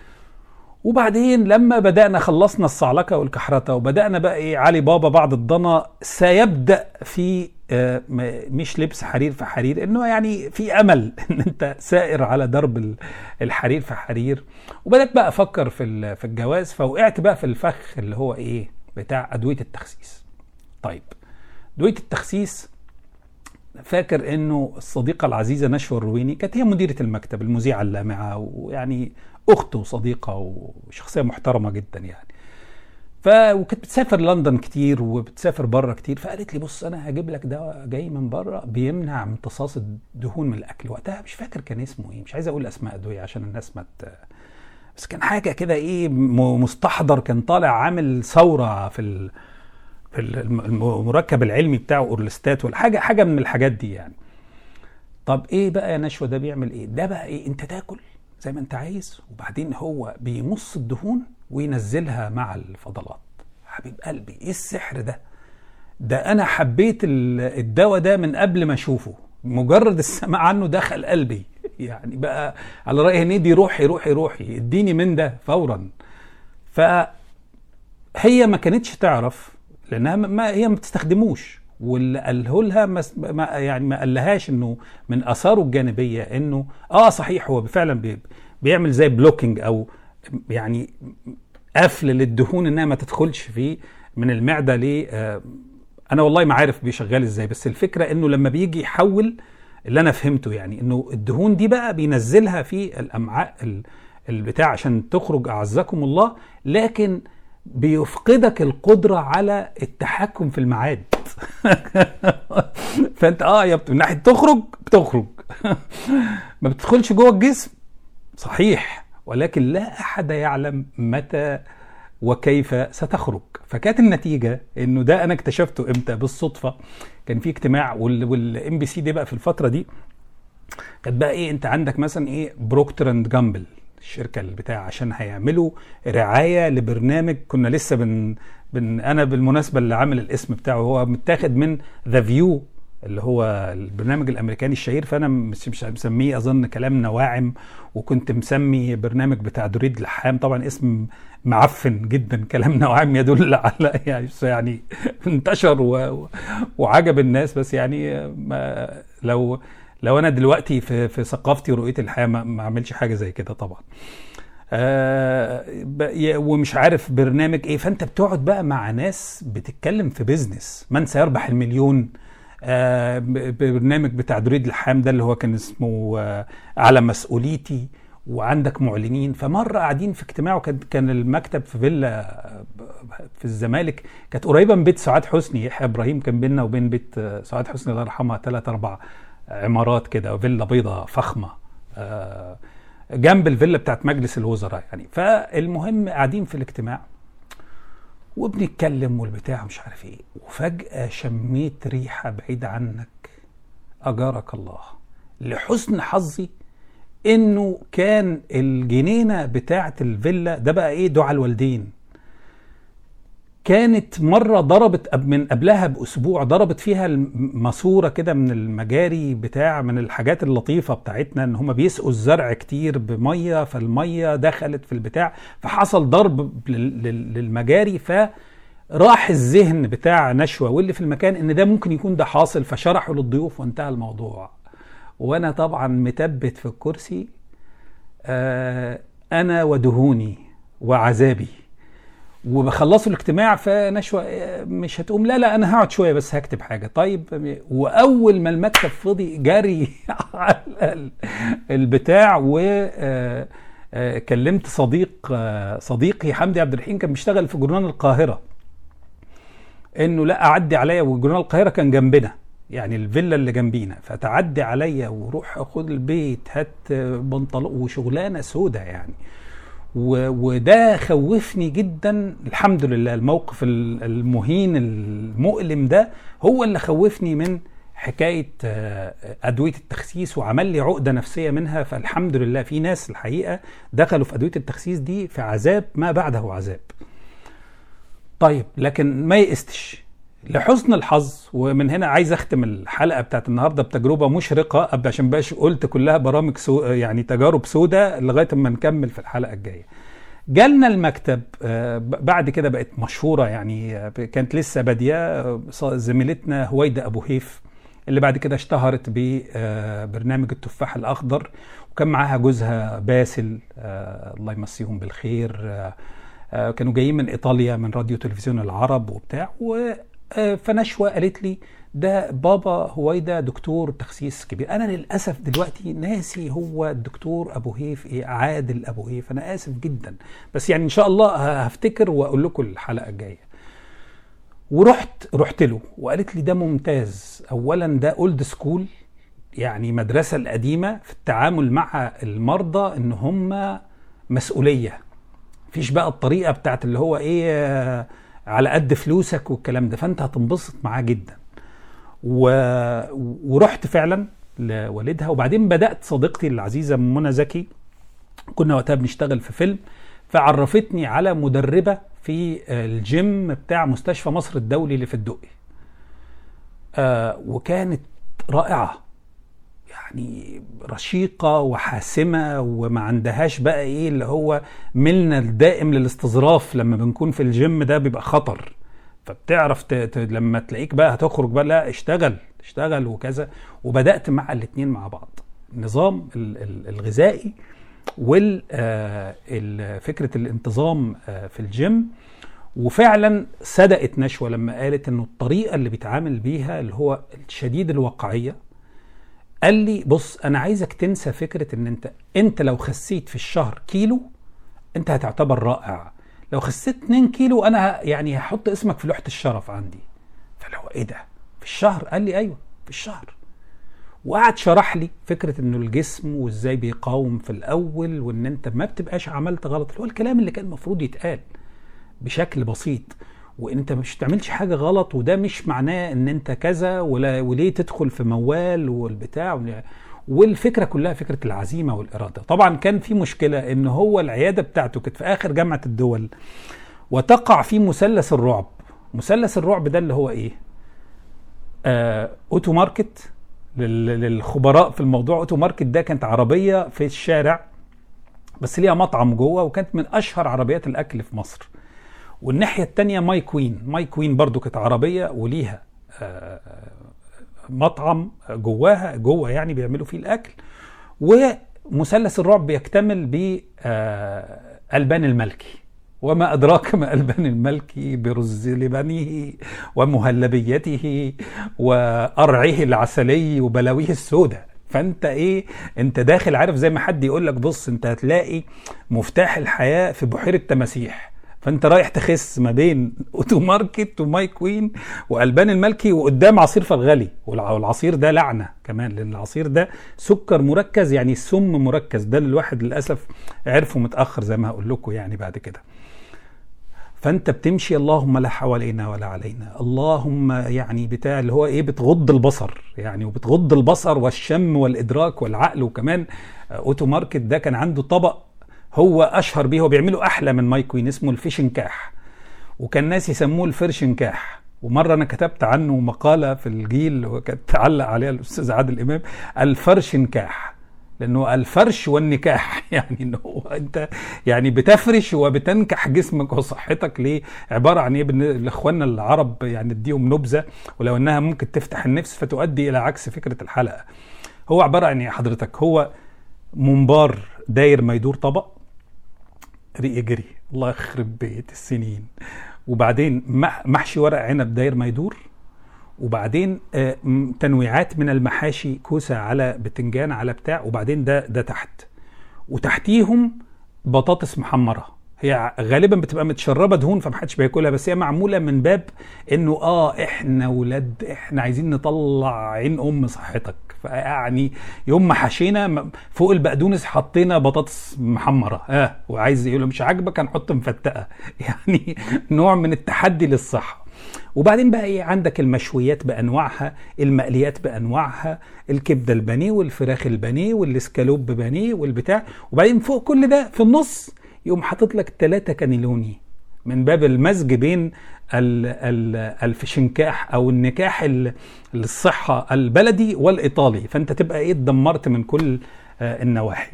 وبعدين لما بدأنا خلصنا الصعلكة والكحرتة وبدأنا بقى إيه علي بابا بعد الضنا سيبدأ في آه، مش لبس حرير في حرير انه يعني في امل ان انت سائر على درب الحرير في حرير وبدات بقى افكر في في الجواز فوقعت بقى في الفخ اللي هو ايه بتاع ادويه التخسيس طيب ادويه التخسيس فاكر انه الصديقه العزيزه نشوى الرويني كانت هي مديره المكتب المذيعه اللامعه ويعني اخت وصديقه وشخصيه محترمه جدا يعني ف وكانت بتسافر لندن كتير وبتسافر بره كتير فقالت لي بص انا هجيب لك دواء جاي من بره بيمنع امتصاص الدهون من الاكل وقتها مش فاكر كان اسمه ايه مش عايز اقول اسماء ادويه عشان الناس ما بس كان حاجه كده ايه مستحضر كان طالع عامل ثوره في ال... في المركب العلمي بتاعه اورلستات ولا حاجه حاجه من الحاجات دي يعني طب ايه بقى يا نشوى ده بيعمل ايه ده بقى ايه انت تاكل زي ما انت عايز وبعدين هو بيمص الدهون وينزلها مع الفضلات حبيب قلبي ايه السحر ده ده انا حبيت الدواء ده من قبل ما اشوفه مجرد السماع عنه دخل قلبي يعني بقى على رأي هنيدي روحي روحي روحي اديني من ده فورا فهي ما كانتش تعرف لانها ما هي ما بتستخدموش واللي قاله لها ما يعني ما قالهاش انه من اثاره الجانبيه انه اه صحيح هو فعلا بيعمل زي بلوكينج او يعني قفل للدهون انها ما تدخلش فيه من المعده ل آه انا والله ما عارف بيشغل ازاي بس الفكره انه لما بيجي يحول اللي انا فهمته يعني انه الدهون دي بقى بينزلها في الامعاء البتاع عشان تخرج اعزكم الله لكن بيفقدك القدرة على التحكم في الميعاد فانت اه يا من ناحية تخرج بتخرج ما بتدخلش جوه الجسم صحيح ولكن لا احد يعلم متى وكيف ستخرج فكانت النتيجه انه ده انا اكتشفته امتى بالصدفه كان في اجتماع والام بي سي دي بقى في الفتره دي كانت بقى ايه انت عندك مثلا ايه بروكتر اند جامبل الشركه اللي بتاع عشان هيعملوا رعايه لبرنامج كنا لسه بن, بن انا بالمناسبه اللي عامل الاسم بتاعه هو متاخد من ذا فيو اللي هو البرنامج الامريكاني الشهير فانا مش مش مسميه اظن كلام نواعم وكنت مسمي برنامج بتاع دريد لحام طبعا اسم معفن جدا كلام نواعم يدل على يعني يعني انتشر و... وعجب الناس بس يعني ما لو لو انا دلوقتي في في ثقافتي ورؤيتي الحياه ما اعملش حاجه زي كده طبعا آه ومش عارف برنامج ايه فانت بتقعد بقى مع ناس بتتكلم في بيزنس من سيربح المليون آه برنامج بتاع دريد الحام ده اللي هو كان اسمه آه على مسؤوليتي وعندك معلنين فمره قاعدين في اجتماع وكان كان المكتب في فيلا في الزمالك كانت قريبه من بيت سعاد حسني يحيى ابراهيم كان بيننا وبين بيت سعاد حسني الله يرحمها ثلاث اربع عمارات كده فيلا بيضة فخمه آه جنب الفيلا بتاعت مجلس الوزراء يعني فالمهم قاعدين في الاجتماع وبنتكلم والبتاع مش عارف ايه وفجأة شميت ريحة بعيد عنك أجارك الله لحسن حظي انه كان الجنينة بتاعة الفيلا ده بقى ايه دعاء الوالدين كانت مرة ضربت من قبلها بأسبوع ضربت فيها ماسورة كده من المجاري بتاع من الحاجات اللطيفة بتاعتنا إن هما بيسقوا الزرع كتير بمية فالمية دخلت في البتاع فحصل ضرب للمجاري فراح الذهن بتاع نشوة واللي في المكان إن ده ممكن يكون ده حاصل فشرحوا للضيوف وانتهى الموضوع وأنا طبعا متبت في الكرسي آه أنا ودهوني وعذابي وبخلصوا الاجتماع فنشوى مش هتقوم لا لا انا هقعد شويه بس هكتب حاجه طيب واول ما المكتب فضي جري على البتاع و كلمت صديق صديقي حمدي عبد الرحيم كان بيشتغل في جورنال القاهره انه لا اعدي عليا وجورنال القاهره كان جنبنا يعني الفيلا اللي جنبينا فتعدي عليا وروح خد البيت هات بنطلون وشغلانه سودة يعني وده خوفني جدا الحمد لله الموقف المهين المؤلم ده هو اللي خوفني من حكايه ادويه التخسيس وعمل لي عقده نفسيه منها فالحمد لله في ناس الحقيقه دخلوا في ادويه التخسيس دي في عذاب ما بعده عذاب. طيب لكن ما يئستش لحسن الحظ ومن هنا عايز اختم الحلقه بتاعت النهارده بتجربه مشرقه عشان باش قلت كلها برامج سو يعني تجارب سودة لغايه اما نكمل في الحلقه الجايه. جالنا المكتب بعد كده بقت مشهوره يعني كانت لسه باديه زميلتنا هويده ابو هيف اللي بعد كده اشتهرت ببرنامج التفاح الاخضر وكان معاها جوزها باسل الله يمسيهم بالخير كانوا جايين من ايطاليا من راديو تلفزيون العرب وبتاع و فنشوى قالت لي ده بابا هويدا دكتور تخسيس كبير انا للاسف دلوقتي ناسي هو الدكتور ابو هيف ايه عادل ابو هيف انا اسف جدا بس يعني ان شاء الله هفتكر واقول لكم الحلقه الجايه ورحت رحت له وقالت لي ده ممتاز اولا ده اولد سكول يعني مدرسه القديمه في التعامل مع المرضى ان هم مسؤوليه مفيش بقى الطريقه بتاعت اللي هو ايه على قد فلوسك والكلام ده فانت هتنبسط معاه جدا و... ورحت فعلا لوالدها وبعدين بدات صديقتي العزيزه منى زكي كنا وقتها بنشتغل في فيلم فعرفتني على مدربه في الجيم بتاع مستشفى مصر الدولي اللي في الدقي آه وكانت رائعه يعني رشيقه وحاسمه وما عندهاش بقى ايه اللي هو ملنا الدائم للاستظراف لما بنكون في الجيم ده بيبقى خطر فبتعرف ت... ت... لما تلاقيك بقى هتخرج بقى لا اشتغل اشتغل وكذا وبدات مع الاثنين مع بعض النظام الغذائي وفكره الانتظام في الجيم وفعلا صدقت نشوه لما قالت انه الطريقه اللي بيتعامل بيها اللي هو شديد الواقعيه قال لي بص انا عايزك تنسى فكره ان انت انت لو خسيت في الشهر كيلو انت هتعتبر رائع لو خسيت 2 كيلو انا ه- يعني هحط اسمك في لوحه الشرف عندي فلو ايه ده في الشهر قال لي ايوه في الشهر وقعد شرح لي فكره انه الجسم وازاي بيقاوم في الاول وان انت ما بتبقاش عملت غلط اللي هو الكلام اللي كان المفروض يتقال بشكل بسيط وانت مش تعملش حاجه غلط وده مش معناه ان انت كذا ولا وليه تدخل في موال والبتاع ولا- والفكره كلها فكره العزيمه والاراده طبعا كان في مشكله ان هو العياده بتاعته كانت في اخر جامعه الدول وتقع في مثلث الرعب مثلث الرعب ده اللي هو ايه آه اوتو ماركت لل- للخبراء في الموضوع اوتو ماركت ده كانت عربيه في الشارع بس ليها مطعم جوه وكانت من اشهر عربيات الاكل في مصر والناحيه التانية ماي كوين ماي كوين برضو كانت عربيه وليها آه، مطعم جواها جوه يعني بيعملوا فيه الاكل ومثلث الرعب بيكتمل ب آه، البان الملكي وما ادراك ما البان الملكي برز لبنه ومهلبيته وقرعه العسلي وبلاويه السوداء فانت ايه انت داخل عارف زي ما حد يقول لك بص انت هتلاقي مفتاح الحياه في بحيره تماسيح فانت رايح تخس ما بين اوتو ماركت وماي كوين والبان الملكي وقدام عصير فرغلي والع- والعصير ده لعنه كمان لان العصير ده سكر مركز يعني سم مركز ده اللي الواحد للاسف عرفه متاخر زي ما هقول لكم يعني بعد كده فانت بتمشي اللهم لا حوالينا ولا علينا اللهم يعني بتاع اللي هو ايه بتغض البصر يعني وبتغض البصر والشم والادراك والعقل وكمان اوتو ماركت ده كان عنده طبق هو اشهر بيه هو بيعمله احلى من ماي كوين اسمه الفيشنكاح وكان ناس يسموه الفرشنكاح ومره انا كتبت عنه مقاله في الجيل وكانت تعلق عليها الاستاذ عادل امام الفرشنكاح لانه الفرش والنكاح يعني انه هو انت يعني بتفرش وبتنكح جسمك وصحتك ليه عباره عن ايه بالن- لاخواننا العرب يعني اديهم نبذه ولو انها ممكن تفتح النفس فتؤدي الى عكس فكره الحلقه هو عباره عن ايه حضرتك هو منبار داير ما يدور طبق يجري الله يخرب بيت السنين وبعدين مح- محشي ورق عنب داير ما يدور وبعدين آه، م- تنويعات من المحاشي كوسه على بتنجان على بتاع وبعدين ده ده تحت وتحتيهم بطاطس محمره هي غالبا بتبقى متشربه دهون فمحدش بياكلها بس هي معموله من باب انه اه احنا ولاد احنا عايزين نطلع عين ام صحتك فيعني يوم ما حشينا م- فوق البقدونس حطينا بطاطس محمره اه وعايز يقول له مش عاجبك هنحط مفتقه يعني نوع من التحدي للصحه وبعدين بقى ايه عندك المشويات بانواعها المقليات بانواعها الكبده البانيه والفراخ البانيه والاسكالوب بانيه والبتاع وبعدين فوق كل ده في النص يقوم حاطط لك ثلاثه كانيلوني من باب المزج بين ال- ال- الفشنكاح او النكاح ال- الصحه البلدي والايطالي فانت تبقى ايه اتدمرت من كل آه، النواحي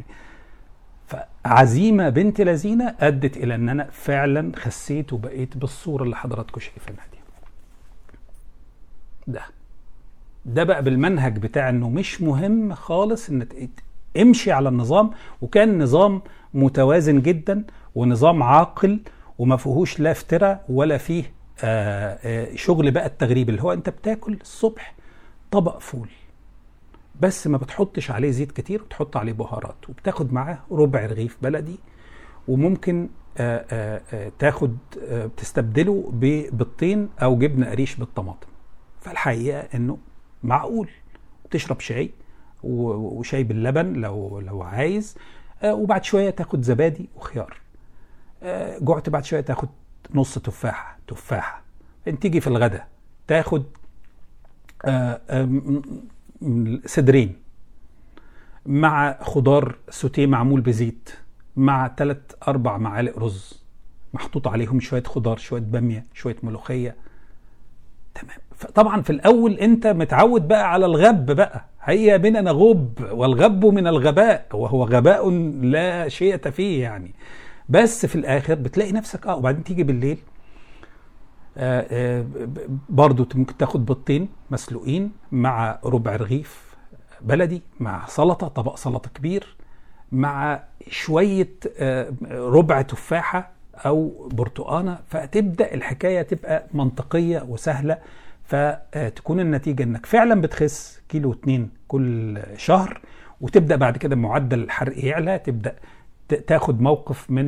فعزيمه بنت لذينه ادت الى ان انا فعلا خسيت وبقيت بالصوره اللي حضراتكم شايفينها دي ده ده بقى بالمنهج بتاع انه مش مهم خالص ان ت- امشي على النظام وكان نظام متوازن جدا ونظام عاقل وما فيهوش لا افتراء ولا فيه آه آه شغل بقى التغريب اللي هو انت بتاكل الصبح طبق فول بس ما بتحطش عليه زيت كتير وتحط عليه بهارات وبتاخد معاه ربع رغيف بلدي وممكن آه آه آه تاخد آه بتستبدله ببيضتين او جبنه قريش بالطماطم فالحقيقه انه معقول تشرب شاي و- وشاي باللبن لو لو عايز آه، وبعد شويه تاخد زبادي وخيار آه، جعت بعد شويه تاخد نص تفاحه تفاحه انت تيجي في الغداء تاخد آه، آه، م- م- صدرين مع خضار سوتيه معمول بزيت مع ثلاث اربع معالق رز محطوط عليهم شويه خضار شويه باميه شويه ملوخيه تمام طبعا في الاول انت متعود بقى على الغب بقى هيا بنا نغب والغب من الغباء وهو غباء لا شيء فيه يعني بس في الاخر بتلاقي نفسك اه وبعدين تيجي بالليل آه آه ب- برضو ممكن تاخد بيضتين مسلوقين مع ربع رغيف بلدي مع سلطه طبق سلطه كبير مع شويه آه ربع تفاحه او برتقانه فتبدا الحكايه تبقى منطقيه وسهله فتكون النتيجه انك فعلا بتخس كيلو اتنين كل شهر وتبدا بعد كده معدل الحرق يعلى تبدا ت- تاخد موقف من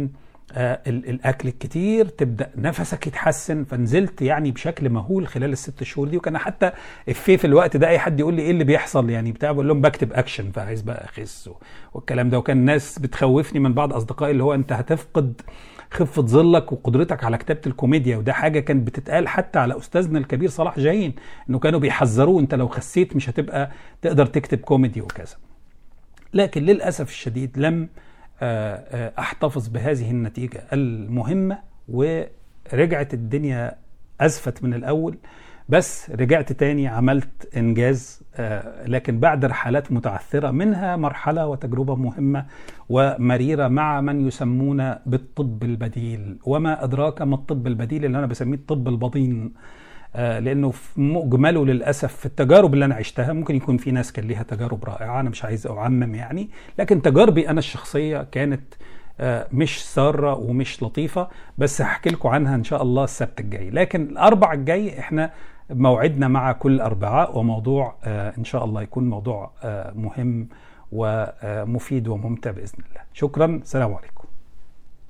آه الاكل الكتير تبدا نفسك يتحسن فنزلت يعني بشكل مهول خلال الست شهور دي وكان حتى افيه في الوقت ده اي حد يقول لي ايه اللي بيحصل يعني بتاع بقول لهم بكتب اكشن فعايز بقى اخس والكلام ده وكان الناس بتخوفني من بعض اصدقائي اللي هو انت هتفقد خفه ظلك وقدرتك على كتابه الكوميديا وده حاجه كانت بتتقال حتى على استاذنا الكبير صلاح جاهين انه كانوا بيحذروه انت لو خسيت مش هتبقى تقدر تكتب كوميدي وكذا لكن للاسف الشديد لم احتفظ بهذه النتيجه المهمه ورجعت الدنيا ازفت من الاول بس رجعت تاني عملت انجاز لكن بعد رحلات متعثره منها مرحله وتجربه مهمه ومريره مع من يسمون بالطب البديل وما ادراك ما الطب البديل اللي انا بسميه الطب البطين لانه في مجمله للاسف في التجارب اللي انا عشتها ممكن يكون في ناس كان ليها تجارب رائعه انا مش عايز اعمم يعني لكن تجاربي انا الشخصيه كانت مش ساره ومش لطيفه بس هحكي لكم عنها ان شاء الله السبت الجاي لكن الاربع الجاي احنا موعدنا مع كل اربعاء وموضوع ان شاء الله يكون موضوع مهم ومفيد وممتع باذن الله شكرا سلام عليكم